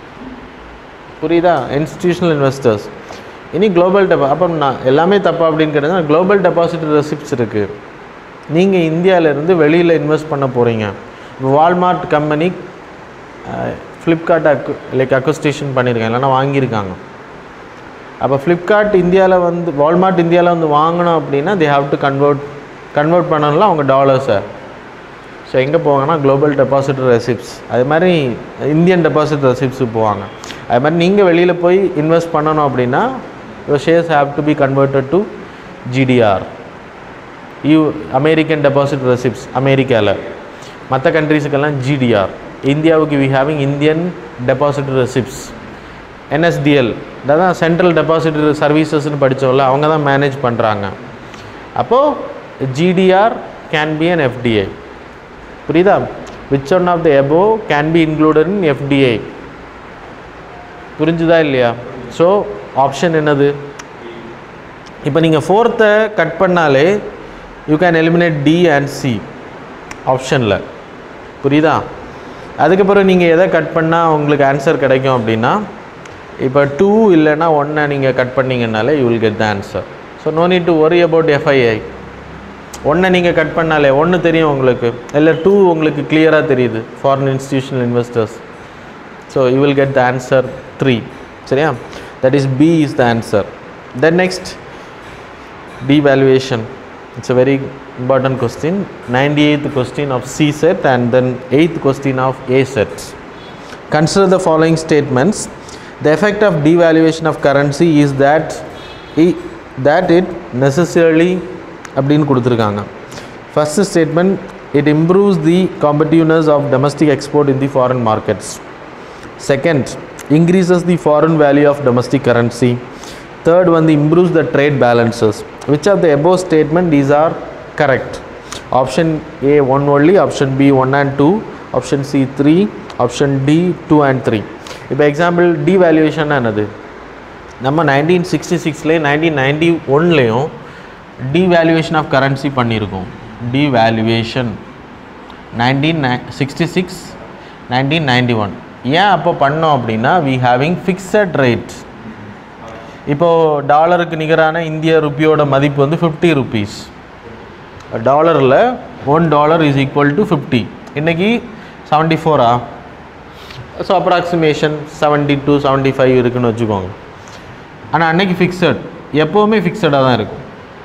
புரியுதா institutional investors இனி global டெபா அப்போ நான் எல்லாமே தப்பா அப்படின்னு கேட்டால் குளோபல் டெபாசிட் ரெசிப்ட்ஸ் இருக்குது நீங்கள் இந்தியாவிலேருந்து வெளியில் இன்வெஸ்ட் பண்ண போகிறீங்க இப்போ வால்மார்ட் கம்பெனி ஃப்ளிப்கார்ட் அக்கு லைக் அக்வஸ்டேஷன் பண்ணியிருக்காங்க இல்லைன்னா வாங்கியிருக்காங்க அப்போ ஃப்ளிப்கார்ட் இந்தியாவில் வந்து வால்மார்ட் இந்தியாவில் வந்து வாங்கணும் அப்படின்னா they have to convert convert பண்ணணும்ல அவங்க டாலர்ஸை ஸோ எங்கே போவாங்கன்னா குளோபல் டெபாசிட் ரெசிப்ட்ஸ் அது மாதிரி இந்தியன் டெபாசிட் ரெசிப்ட்ஸுக்கு போவாங்க அது மாதிரி நீங்கள் வெளியில் போய் இன்வெஸ்ட் பண்ணணும் அப்படின்னா your shares have to be converted to GDR you American deposit receipts அமெரிக்காவில் மற்ற கண்ட்ரீஸுக்கெல்லாம் ஜிடிஆர் இந்தியாவுக்கு we having Indian deposit receipts NSDL அதான் சென்ட்ரல் டெபாசிட் சர்வீசஸ்னு படித்தோம்ல அவங்க தான் மேனேஜ் பண்ணுறாங்க அப்போது GDR can be an FDI புரியுதா which one of the above can be included in FDI புரிஞ்சுதா இல்லையா ஸோ ஆப்ஷன் என்னது இப்போ நீங்கள் ஃபோர்த்தை கட் பண்ணாலே you can eliminate D and C ஆப்ஷனில் புரியுதா அதுக்கப்புறம் நீங்கள் எதை கட் பண்ணால் உங்களுக்கு ஆன்சர் கிடைக்கும் அப்படின்னா இப்போ டூ இல்லைன்னா ஒன்றை நீங்கள் கட் பண்ணிங்கனாலே you will get the answer so no need to worry about FII ஒன்றை நீங்கள் கட் பண்ணாலே ஒன்று தெரியும் உங்களுக்கு இல்லை டூ உங்களுக்கு கிளியராக தெரியுது foreign institutional investors so you will get the answer three சரியா that is B is the answer then next devaluation it's a very important question 98th question of c set and then 8th question of a set consider the following statements the effect of devaluation of currency is that i- that it necessarily அப்படின்னு கொடுத்துருக்காங்க first statement it improves the competitiveness of domestic export in the foreign markets Second, increases the foreign value of domestic currency. Third one, the improves the trade balances. Which of the above statement these are correct? Option A 1 only, option B 1 and 2, option C 3, option D 2 and 3. இப்போ example devaluation என்னது நம்ம nineteen sixty சிக்ஸ்லேயும் nineteen ninety ஒன்லேயும் devaluation of currency பண்ணியிருக்கோம் devaluation nineteen நை sixty six nineteen ninety one ஏன் அப்போ பண்ணோம் அப்படின்னா வி ஹேவிங் ஃபிக்ஸட் ரேட் இப்போது டாலருக்கு நிகரான இந்திய ருப்பியோட மதிப்பு வந்து ஃபிஃப்டி ருபீஸ் டாலரில் one dollar is equal to fifty இன்றைக்கி செவன்ட்டி ஃபோரா so approximation seventy two seventy five இருக்குன்னு வச்சுக்கோங்க ஆனால் அன்னைக்கு ஃபிக்ஸட் எப்போவுமே ஃபிக்ஸடாக தான் இருக்கும்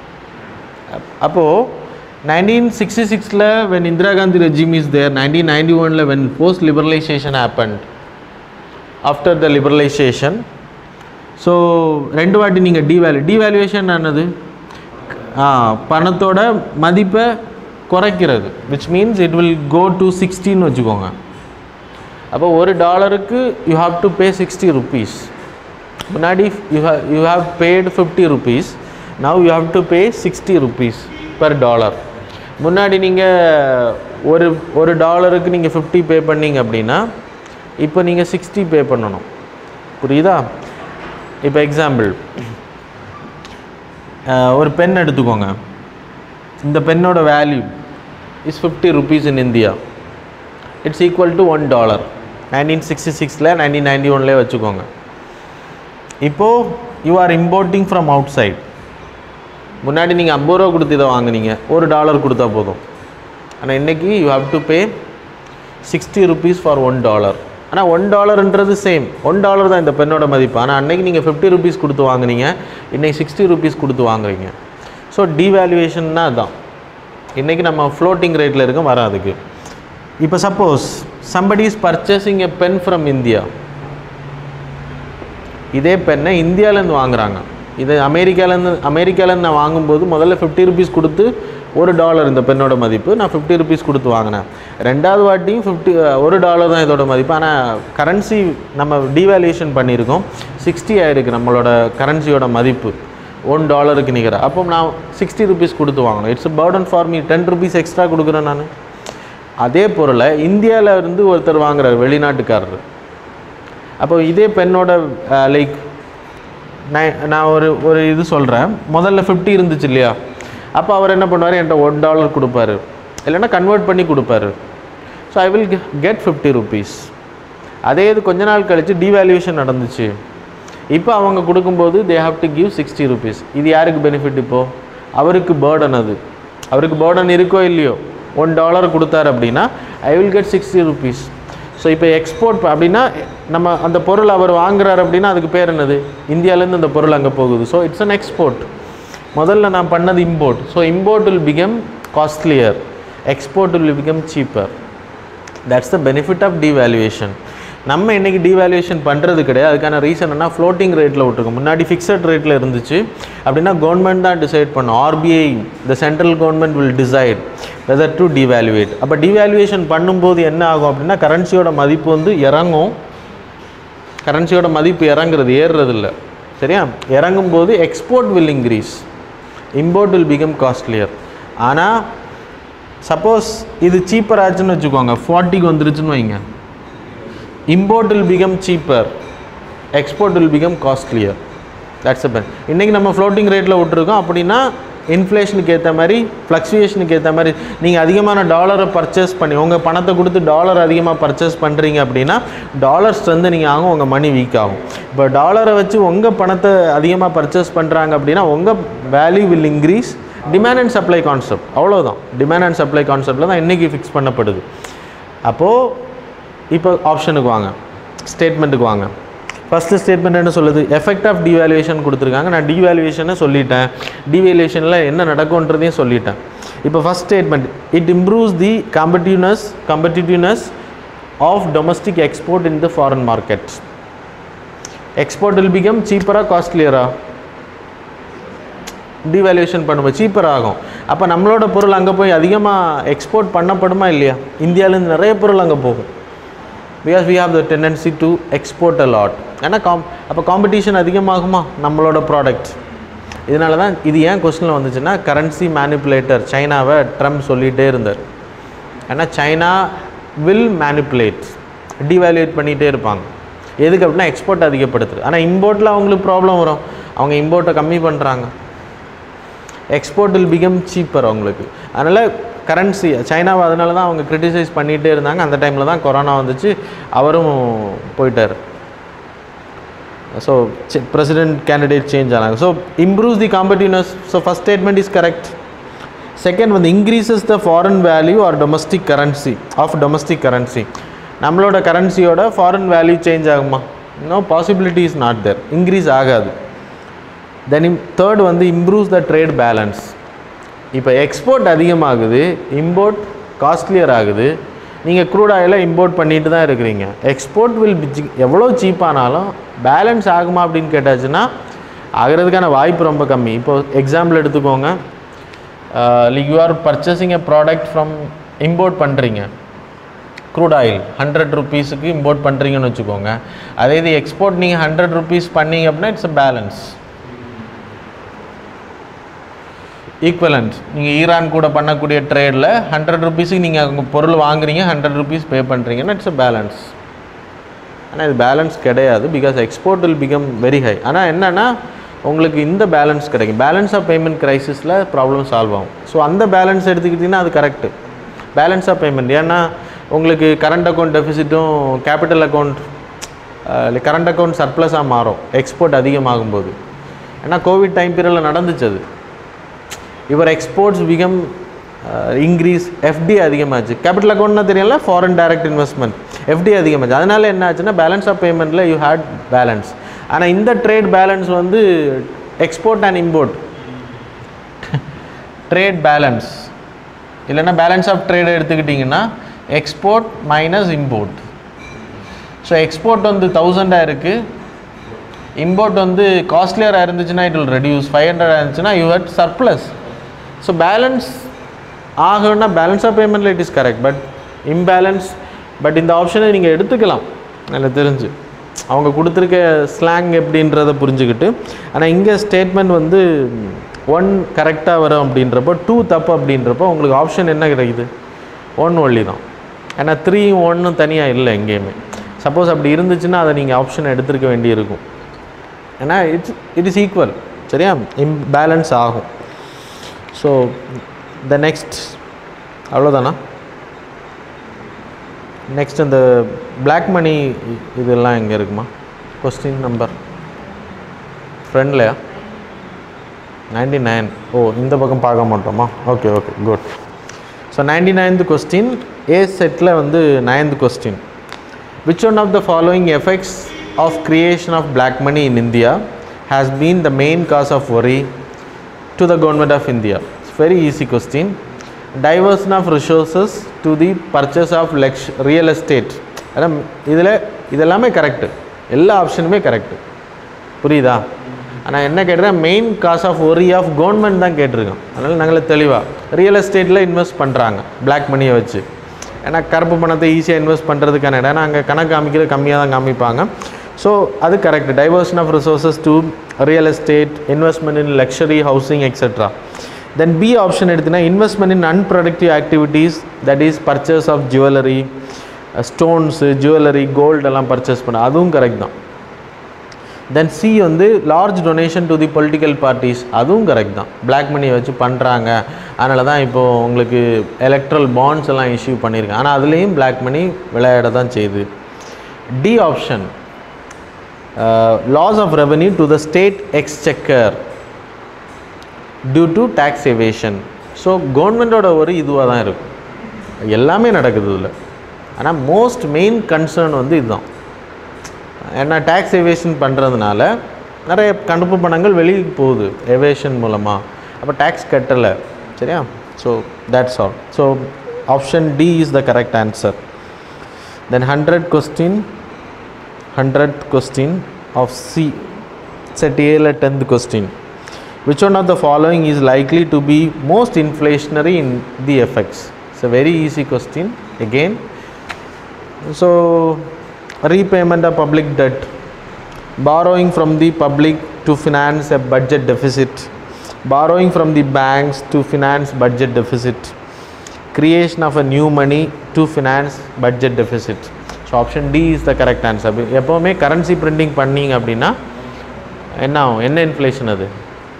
அப்போது நைன்டீன் சிக்ஸ்டி சிக்ஸில் when Indira Gandhi regime is there nineteen ninety ஒனில் when post liberalization happen after the liberalization so ரெண்டு வாட்டி நீங்கள் டிவேல்யூ டிவேல்யூவேஷன் ஆனது ஆ பணத்தோட மதிப்பை குறைக்கிறது which means it will go to சிக்ஸ்டின்னு வச்சுக்கோங்க அப்போ ஒரு டாலருக்கு you have to pay sixty rupees முன்னாடி you have you have paid fifty rupees now you have to pay sixty rupees per dollar முன்னாடி நீங்கள் ஒரு ஒரு டாலருக்கு நீங்கள் ஃபிஃப்டி பே பண்ணீங்க அப்படின்னா இப்போ நீங்கள் சிக்ஸ்டி பே பண்ணணும் புரியுதா இப்போ எக்ஸாம்பிள் ஒரு பென் எடுத்துக்கோங்க இந்த பென்னோட value is fifty rupees in India it's equal to one dollar nineteen sixty சிக்ஸில் நைன்டீன் நைன்டி ஒன்லேயே வச்சுக்கோங்க இப்போது you are importing from outside முன்னாடி நீங்கள் ஐம்பது ரூபா கொடுத்து இதை வாங்குனீங்க ஒரு டாலர் கொடுத்தா போதும் ஆனால் இன்றைக்கி you have to pay sixty rupees for one dollar ஆனால் ஒன் டாலர்ன்றது சேம் ஒன் டாலர் தான் இந்த பெண்ணோட மதிப்பு ஆனால் அன்னைக்கு நீங்கள் ஃபிஃப்டி ருபீஸ் கொடுத்து வாங்குனீங்க இன்றைக்கி சிக்ஸ்டி ருபீஸ் கொடுத்து வாங்குறீங்க ஸோ டீவேல்யூவேஷன்னா அதுதான் இன்றைக்கி நம்ம ஃப்ளோட்டிங் ரேட்டில் இருக்க வர அதுக்கு இப்போ suppose somebody is purchasing a pen from India இதே பெண்ணை இந்தியாவிலேருந்து வாங்குறாங்க இது அமெரிக்காலேருந்து அமெரிக்காலேருந்து நான் வாங்கும்போது முதல்ல ஃபிஃப்டி ருபீஸ் கொடுத்து ஒரு டாலர் இந்த பெண்ணோட மதிப்பு நான் ஃபிஃப்டி ருபீஸ் கொடுத்து வாங்கினேன் ரெண்டாவது வாட்டியும் ஃபிஃப்டி ஒரு டாலர் தான் இதோட மதிப்பு ஆனால் கரன்சி நம்ம டீவேல்யூஷன் பண்ணியிருக்கோம் சிக்ஸ்டி ஆயிருக்கு நம்மளோட கரன்சியோட மதிப்பு ஒன் டாலருக்கு நிகராக அப்போ நான் சிக்ஸ்டி ருபீஸ் கொடுத்து வாங்கணும் it's burden for me ten rupees extra கொடுக்குறேன் நான் அதே பொருளை இந்தியாவில் இருந்து ஒருத்தர் வாங்குறாரு வெளிநாட்டுக்காரர் அப்போ இதே பெண்ணோட லைக் நான் நான் ஒரு ஒரு இது சொல்கிறேன் முதல்ல ஃபிஃப்டி இருந்துச்சு இல்லையா அப்போ அவர் என்ன பண்ணுவார் என்கிட்ட ஒன் டாலர் கொடுப்பாரு இல்லைன்னா கன்வெர்ட் பண்ணி கொடுப்பாரு so I will get fifty rupees அதே இது கொஞ்ச நாள் கழித்து டிவேல்யூஷன் நடந்துச்சு இப்போ அவங்க கொடுக்கும்போது they have to give sixty rupees இது யாருக்கு பெனிஃபிட் இப்போது அவருக்கு பேர்டன் அது அவருக்கு பேர்டன் இருக்கோ இல்லையோ ஒன் டாலர் கொடுத்தாரு அப்படின்னா I will get sixty rupees so இப்போ எக்ஸ்போர்ட் அப்படின்னா நம்ம அந்த பொருள் அவர் வாங்குறாரு அப்படின்னா அதுக்கு பேர் என்னது இந்தியாவிலேருந்து அந்த பொருள் அங்கே போகுது ஸோ இட்ஸ் அன் எக்ஸ்போர்ட் முதல்ல நான் பண்ணது import so import will become costlier export will become cheaper that's the benefit of devaluation நம்ம இன்றைக்கி டிவேல்யூவேஷன் பண்ணுறது கிடையாது அதுக்கான ரீசன் என்ன ஃப்ளோட்டிங் ரேட்டில் விட்டுருக்கோம் முன்னாடி ஃபிக்ஸட் ரேட்டில் இருந்துச்சு அப்படின்னா கவர்மெண்ட் தான் டிசைட் பண்ணும் RBI the central government will decide whether to devalue அப்போ டிவேல்யூவேஷன் பண்ணும்போது என்ன ஆகும் அப்படின்னா கரன்சியோட மதிப்பு வந்து இறங்கும் கரன்சியோட மதிப்பு இறங்குறது ஏறுறது இல்லை சரியா இறங்கும்போது export will increase import will become costlier ஆனால் சப்போஸ் இது சீப்பர் ஆச்சுன்னு வச்சுக்கோங்க ஃபார்ட்டிக்கு வந்துருச்சுன்னு வைங்க import will become cheaper export will become costlier that's pen இன்றைக்கி நம்ம ஃப்ளோட்டிங் ரேட்டில் விட்டுருக்கோம் அப்படின்னா இன்ஃப்ளேஷனுக்கு ஏற்ற மாதிரி ஃப்ளக்சுவேஷனுக்கு ஏற்ற மாதிரி நீங்கள் அதிகமான டாலரை பர்ச்சேஸ் பண்ணி உங்கள் பணத்தை கொடுத்து டாலர் அதிகமாக பர்ச்சேஸ் பண்ணுறீங்க அப்படின்னா டாலர் ஸ்ட்ரென்தனிங் ஆகும் உங்கள் மணி வீக் ஆகும் இப்போ டாலரை வச்சு உங்கள் பணத்தை அதிகமாக பர்ச்சேஸ் பண்ணுறாங்க அப்படின்னா உங்கள் value will increase demand and supply concept அவ்வளோதான் டிமாண்ட் அண்ட் சப்ளை கான்செப்டில் தான் இன்றைக்கி ஃபிக்ஸ் பண்ணப்படுது அப்போது இப்போ ஆப்ஷனுக்கு வாங்க ஸ்டேட்மெண்ட்டுக்கு வாங்க ஃபஸ்ட்டு ஸ்டேட்மெண்ட் என்ன சொல்லுது எஃபெக்ட் ஆஃப் டிவேல்யூவேஷன் கொடுத்துருக்காங்க நான் டிவேல்யூவேஷனை சொல்லிட்டேன் டிவேல்யூவேஷனில் என்ன நடக்கும்ன்றதையும் சொல்லிட்டேன் இப்போ first statement it improves the competitiveness competitiveness of domestic export in the foreign markets export will become சீப்பராக காஸ்ட்லியரா டிவேல்யூஷன் பண்ணும்போது சீப்பர் ஆகும் அப்போ நம்மளோட பொருள் அங்கே போய் அதிகமாக எக்ஸ்போர்ட் பண்ணப்படுமா இல்லையா இந்தியாவிலேருந்து நிறைய பொருள் அங்கே போகும் because we have the tendency to export a lot ஏன்னா காம் அப்போ காம்படிஷன் அதிகமாகுமா நம்மளோட ப்ராடக்ட் இதனால தான் இது ஏன் கொஸ்டினில் வந்துச்சுன்னா கரன்சி மேனிப்புலேட்டர் சைனாவை ட்ரம்ப் சொல்லிகிட்டே இருந்தார் ஏன்னா சைனா வில் மேனிப்புலேட் டிவேல்யூட் பண்ணிகிட்டே இருப்பாங்க எதுக்கு அப்படின்னா எக்ஸ்போர்ட் அதிகப்படுத்துது ஆனால் இம்போர்ட்டில் அவங்களுக்கு ப்ராப்ளம் வரும் அவங்க இம்போர்ட்டை கம்மி பண்ணுறாங்க எக்ஸ்போர்ட் வில் பிகம் சீப்பர் அவங்களுக்கு அதனால் கரன்சி சைனாவை அதனால தான் அவங்க கிரிட்டிசைஸ் பண்ணிகிட்டே இருந்தாங்க அந்த டைமில் தான் கொரோனா வந்துச்சு அவரும் போயிட்டார் ஸோ பிரசிடென்ட் கேண்டிடேட் சேஞ்ச் ஆனாங்க so improves the competitiveness so first statement is correct second வந்து increases the foreign value are domestic currency of domestic currency நம்மளோட கரன்சியோட ஃபாரின் வேல்யூ சேஞ்ச் ஆகுமா இன்னும் possibility is not there increase ஆகாது then um third வந்து improves the trade balance இப்போ export அதிகமாகுது import costlier ஆகுது நீங்கள் க்ரூட் ஆயிலை இம்போர்ட் பண்ணிட்டு தான் இருக்கிறீங்க எக்ஸ்போர்ட் வில் எவ்வளோ சீப்பானாலும் பேலன்ஸ் ஆகுமா அப்படின்னு கேட்டாச்சுன்னா ஆகிறதுக்கான வாய்ப்பு ரொம்ப கம்மி இப்போ எக்ஸாம்பிள் எடுத்துக்கோங்க like you are purchasing a product from import பண்ணுறீங்க க்ரூட் ஆயில் ஹண்ட்ரட் ருபீஸுக்கு இம்போர்ட் பண்ணுறீங்கன்னு வச்சுக்கோங்க அதே இது எக்ஸ்போர்ட் நீங்கள் ஹண்ட்ரட் ருபீஸ் பண்ணீங்க அப்படின்னா இட்ஸ் அ பேலன்ஸ் ஈக்குவலன்ட் நீங்கள் ஈரான் கூட பண்ணக்கூடிய ட்ரேடில் ஹண்ட்ரட் ருபீஸுக்கு நீங்கள் அங்கே பொருள் வாங்குறீங்க ஹண்ட்ரட் ருபீஸ் பே பண்ணுறீங்கன்னா இட்ஸ் அ பேலன்ஸ் ஆனால் இது பேலன்ஸ் கிடையாது because export will become very high ஆனால் என்னென்னா உங்களுக்கு இந்த பேலன்ஸ் கிடைக்கும் பேலன்ஸ் ஆஃப் பேமெண்ட் கிரைசிஸில் ப்ராப்ளம் சால்வ் ஆகும் ஸோ அந்த பேலன்ஸ் எடுத்துக்கிட்டிங்கன்னா அது கரெக்டு பேலன்ஸ் ஆஃப் பேமெண்ட் ஏன்னா உங்களுக்கு கரண்ட் அக்கௌண்ட் டெபிசிட்டும் கேபிட்டல் அக்கௌண்ட் கரண்ட் அக்கௌண்ட் சர்ப்ளஸாக மாறும் எக்ஸ்போர்ட் அதிகமாகும்போது ஏன்னா கோவிட் டைம் பீரியடில் நடந்துச்சு அது your exports become increase FDI அதிகமாச்சு கேபிட்டல் அக்கௌண்ட்னா தெரியல ஃபாரின் டைரக்ட் இன்வெஸ்ட்மெண்ட் எஃப்டி அதிகமாச்சு அதனால என்ன ஆச்சுன்னா balance of பேமெண்ட்டில் you had balance ஆனால் இந்த ட்ரேட் பேலன்ஸ் வந்து export and import trade balance இல்லைன்னா பேலன்ஸ் ஆஃப் ட்ரேட் எடுத்துக்கிட்டிங்கன்னா export minus import so export வந்து தௌசண்டாக இருக்குது இம்போர்ட் வந்து காஸ்ட்லியராக இருந்துச்சுன்னா it will reduce five hundred இருந்துச்சுன்னா you had surplus so balance ஆகணும்னா பேலன்ஸ் ஆஃப் பேமெண்ட்டில் it is correct but imbalance but இந்த ஆப்ஷனை நீங்கள் எடுத்துக்கலாம் எனக்கு தெரிஞ்சு அவங்க கொடுத்துருக்க ஸ்லாங் எப்படின்றத புரிஞ்சுக்கிட்டு ஆனால் இங்கே ஸ்டேட்மெண்ட் வந்து ஒன் கரெக்டாக வரும் அப்படின்றப்போ டூ தப்பு அப்படின்றப்போ உங்களுக்கு ஆப்ஷன் என்ன கிடைக்குது ஒன் ஒல்லி தான் ஏன்னா த்ரீ ஒன்னும் தனியாக இல்லை எங்கேயுமே சப்போஸ் அப்படி இருந்துச்சுன்னா அதை நீங்கள் ஆப்ஷன் எடுத்திருக்க வேண்டியிருக்கும் ஏன்னா இட்ஸ் இட் இஸ் ஈக்குவல் சரியா இம்பேலன்ஸ் ஆகும் ஸோ த நெக்ஸ்ட் அவ்வளோதானா நெக்ஸ்ட் அந்த பிளாக் மணி இதெல்லாம் எங்கே இருக்குமா கொஸ்டின் நம்பர் ஃப்ரெண்ட்லையா நைன்டி நைன் ஓ இந்த பக்கம் பார்க்க மாட்டோமா okay okay good so ninety ninth question A செட்டில் வந்து ninth question which one of the following effects of creation of black money in India has been the main cause of worry to the government of India it's very easy question diversion of resources to the purchase of லெக்ஷ் real estate அதான் இதில் இதெல்லாமே correct எல்லா ஆப்ஷனுமே correct புரியுதா ஆனால் என்ன கேட்டேன் main cause of worry of government தான் கேட்டிருக்கோம் அதனால் நாங்களே தெளிவாக ரியல் எஸ்டேட்டில் இன்வெஸ்ட் பண்ணுறாங்க பிளாக் மணியை வச்சு ஏன்னா கருப்பு பணத்தை ஈஸியாக இன்வெஸ்ட் பண்ணுறதுக்கான இடம் ஏன்னா அங்கே கணக்கு காமிக்கிறது கம்மியாக தான் காமிப்பாங்க ஸோ அது correct diversion of resources to real estate investment in luxury housing etcetera then B option எடுத்தீங்கன்னா investment in unproductive activities that is purchase of jewellery stones jewellery gold எல்லாம் பர்ச்சேஸ் பண்ண அதுவும் கரெக்ட் தான் தென் சி வந்து large donation to the political parties அதுவும் correct தான் black மணியை வச்சு பண்ணுறாங்க அதனால தான் இப்போது உங்களுக்கு எலக்ட்ரல் பாண்ட்ஸ் எல்லாம் இஷ்யூ பண்ணியிருக்காங்க ஆனால் அதுலேயும் பிளாக் மணி விளையாட தான் செய்யுது D option loss of revenue to the state exchequer due to tax evasion so கவர்மெண்ட்டோட ஒரு இதுவாக தான் இருக்கும் எல்லாமே நடக்குது இதில் ஆனால் மோஸ்ட் மெயின் கன்சர்ன் வந்து இதுதான் ஏன்னா டேக்ஸ் எவேஷன் பண்ணுறதுனால நிறைய கணுப்பு பணங்கள் வெளியே போகுது எவேஷன் மூலமாக அப்போ டேக்ஸ் கட்டலை சரியா so that's all so option D is the correct answer then hundred question hundred question of C set ஏல tenth question which one of the following is likely to be most inflationary in the effects it's a very easy question again so repayment of public debt borrowing from the public to finance a budget deficit borrowing from the banks to finance budget deficit creation of a new money to finance budget deficit so option d is the correct answer எப்போவுமே currency printing பண்ணீங்க அப்படின்னா என்ன ஆகும் என்ன inflation அது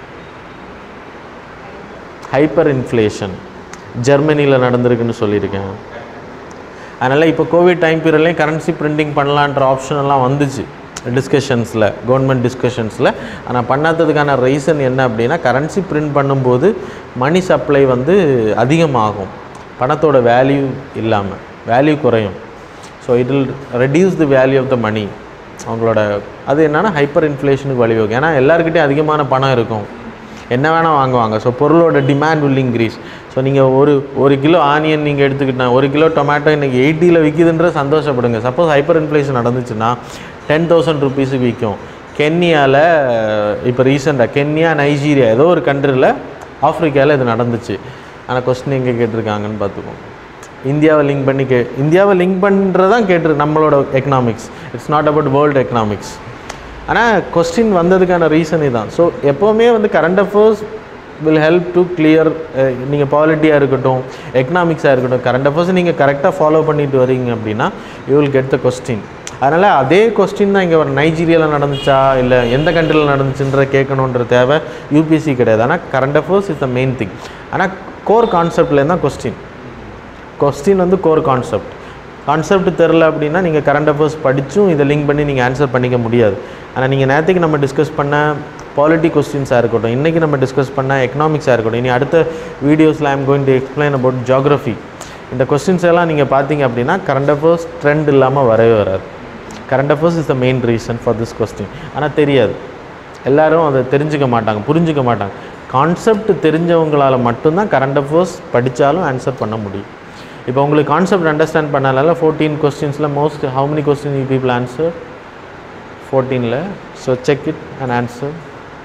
hyper inflation ஜெர்மனியில் நடந்திருக்குன்னு சொல்லியிருக்கேன் அதனால் இப்போ கோவிட் டைம் பீரியட்லேயும் கரன்சி பிரிண்டிங் பண்ணலான்ற ஆப்ஷன் எல்லாம் வந்துச்சு டிஸ்கஷன்ஸில் கவர்மெண்ட் டிஸ்கஷன்ஸில் ஆனால் பண்ணாததுக்கான ரீசன் என்ன அப்படின்னா கரன்சி பிரிண்ட் பண்ணும்போது மணி சப்ளை வந்து அதிகமாகும் பணத்தோட வேல்யூ இல்லாமல் வேல்யூ குறையும் so it will reduce the value of the money அவங்களோட அது என்னென்னா ஹைப்பர் இன்ஃப்ளேஷனுக்கு வழிவகுக்கும் ஏன்னா எல்லாருக்கிட்டையும் அதிகமான பணம் இருக்கும் என்ன வேணால் வாங்குவாங்க ஸோ பொருளோட டிமாண்ட் வில் இன்க்ரீஸ் ஸோ நீங்கள் ஒரு ஒரு கிலோ ஆனியன் நீங்கள் எடுத்துக்கிட்டா ஒரு கிலோ டொமேட்டோ இன்றைக்கி எயிட்டியில் விற்கிதுன்ற சந்தோஷப்படுங்க சப்போஸ் ஹைப்பர் இன்ஃப்ளேஷன் நடந்துச்சுன்னா டென் தௌசண்ட் ருபீஸுக்கு விற்கும் கென்யாவில் இப்போ ரீசெண்டாக கென்யா நைஜீரியா ஏதோ ஒரு கண்ட்ரியில் ஆஃப்ரிக்காவில் இது நடந்துச்சு ஆனால் கொஸ்டின் எங்கே கேட்டிருக்காங்கன்னு பார்த்துக்கோங்க இந்தியாவை லிங்க் பண்ணி கே இந்தியாவை லிங்க் பண்ணுறதான் கேட்டு நம்மளோட economics it's not about world economics ஆனால் கொஸ்டின் வந்ததுக்கான ரீசன் இதுதான் ஸோ எப்போவுமே வந்து current affairs will help to clear நீங்கள் பாலிட்டியாக இருக்கட்டும் எக்கனாமிக்ஸாக இருக்கட்டும் கரண்ட் அஃபேர்ஸ் நீங்கள் கரெக்டாக ஃபாலோ பண்ணிட்டு வரீங்க அப்படின்னா you will get the question அதனால் அதே கொஸ்டின் தான் இங்கே ஒரு நைஜீரியாவில் நடந்துச்சா இல்லை எந்த கண்ட்ரியில் நடந்துச்சுன்ற கேட்கணுன்ற தேவை யூபிசி கிடையாது ஆனால் current affairs is the main thing ஆனால் கோர் கான்செப்ட்லேருந்து தான் கொஸ்டின் கொஸ்டின் வந்து கோர் கான்செப்ட் கான்செப்ட் தெரில அப்படின்னா நீங்கள் கரண்ட் அஃபேர்ஸ் படித்தும் இதை லிங்க் பண்ணி நீங்கள் ஆன்சர் பண்ணிக்க முடியாது ஆனால் நீங்கள் நேற்றுக்கு நம்ம டிஸ்கஸ் பண்ண பாலிட்டி கொஸ்டின்ஸாக இருக்கட்டும் இன்றைக்கி நம்ம டிஸ்கஸ் பண்ண எக்கனாமிக்ஸாக இருக்கட்டும் இனி அடுத்த வீடியோஸில் I'm going to explain about geography இந்த கொஸ்டின்ஸ் எல்லாம் நீங்கள் பார்த்தீங்க அப்படின்னா கரண்ட் அஃபேர்ஸ் ட்ரெண்ட் இல்லாமல் வரவே வராது current affairs is the main reason for this question ஆனால் தெரியாது எல்லாரும் அதை தெரிஞ்சுக்க மாட்டாங்க புரிஞ்சுக்க மாட்டாங்க கான்செப்ட் தெரிஞ்சவங்களால் மட்டும்தான் கரண்ட் அஃபேர்ஸ் படித்தாலும் ஆன்சர் பண்ண முடியும் இப்போ உங்களுக்கு கான்செப்ட் அண்டர்ஸ்டாண்ட் பண்ணனால ஃபோர்டீன் கொஸ்டின்ஸில் most how many question you people answer ஃபோர்டீனில் so check it and answer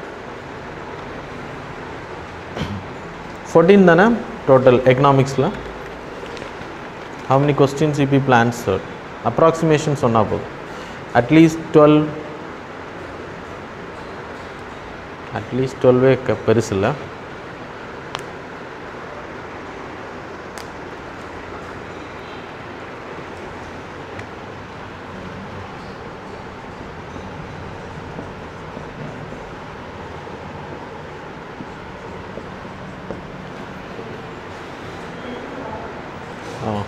fourteen தானே டோட்டல் எக்கனாமிக்ஸில் how many questions you people answer approximation சொன்னால் போதும் அட்லீஸ்ட் டுவெல் அட்லீஸ்ட் டுவெல்வே க பெருசு இல்லை Oh.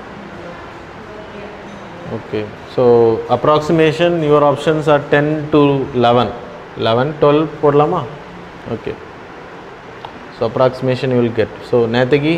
Okay. So approximation your options are 10 to 11. 11, 12 போடலாமா Okay. So approximation you will get. So Netagi,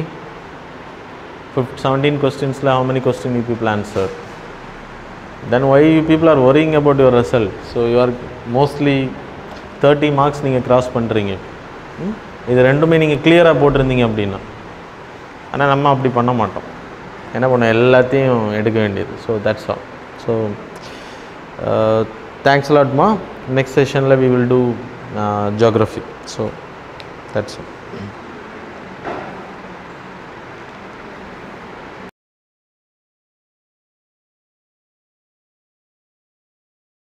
17 questions la how many questions you people answer? Then why you people are worrying about your result? So you are mostly 30 marks நீங்கள் cross பண்ணுறீங்க இது ரெண்டுமே நீங்கள் கிளியராக போட்டிருந்தீங்க அப்படின்னா ஆனால் நம்ம அப்படி பண்ண மாட்டோம் என்ன பண்ணோம் எல்லாத்தையும் எடுக்க வேண்டியது so that's all so thanks லாட்மா நெக்ஸ்ட் செஷனில் we will do geography so that's all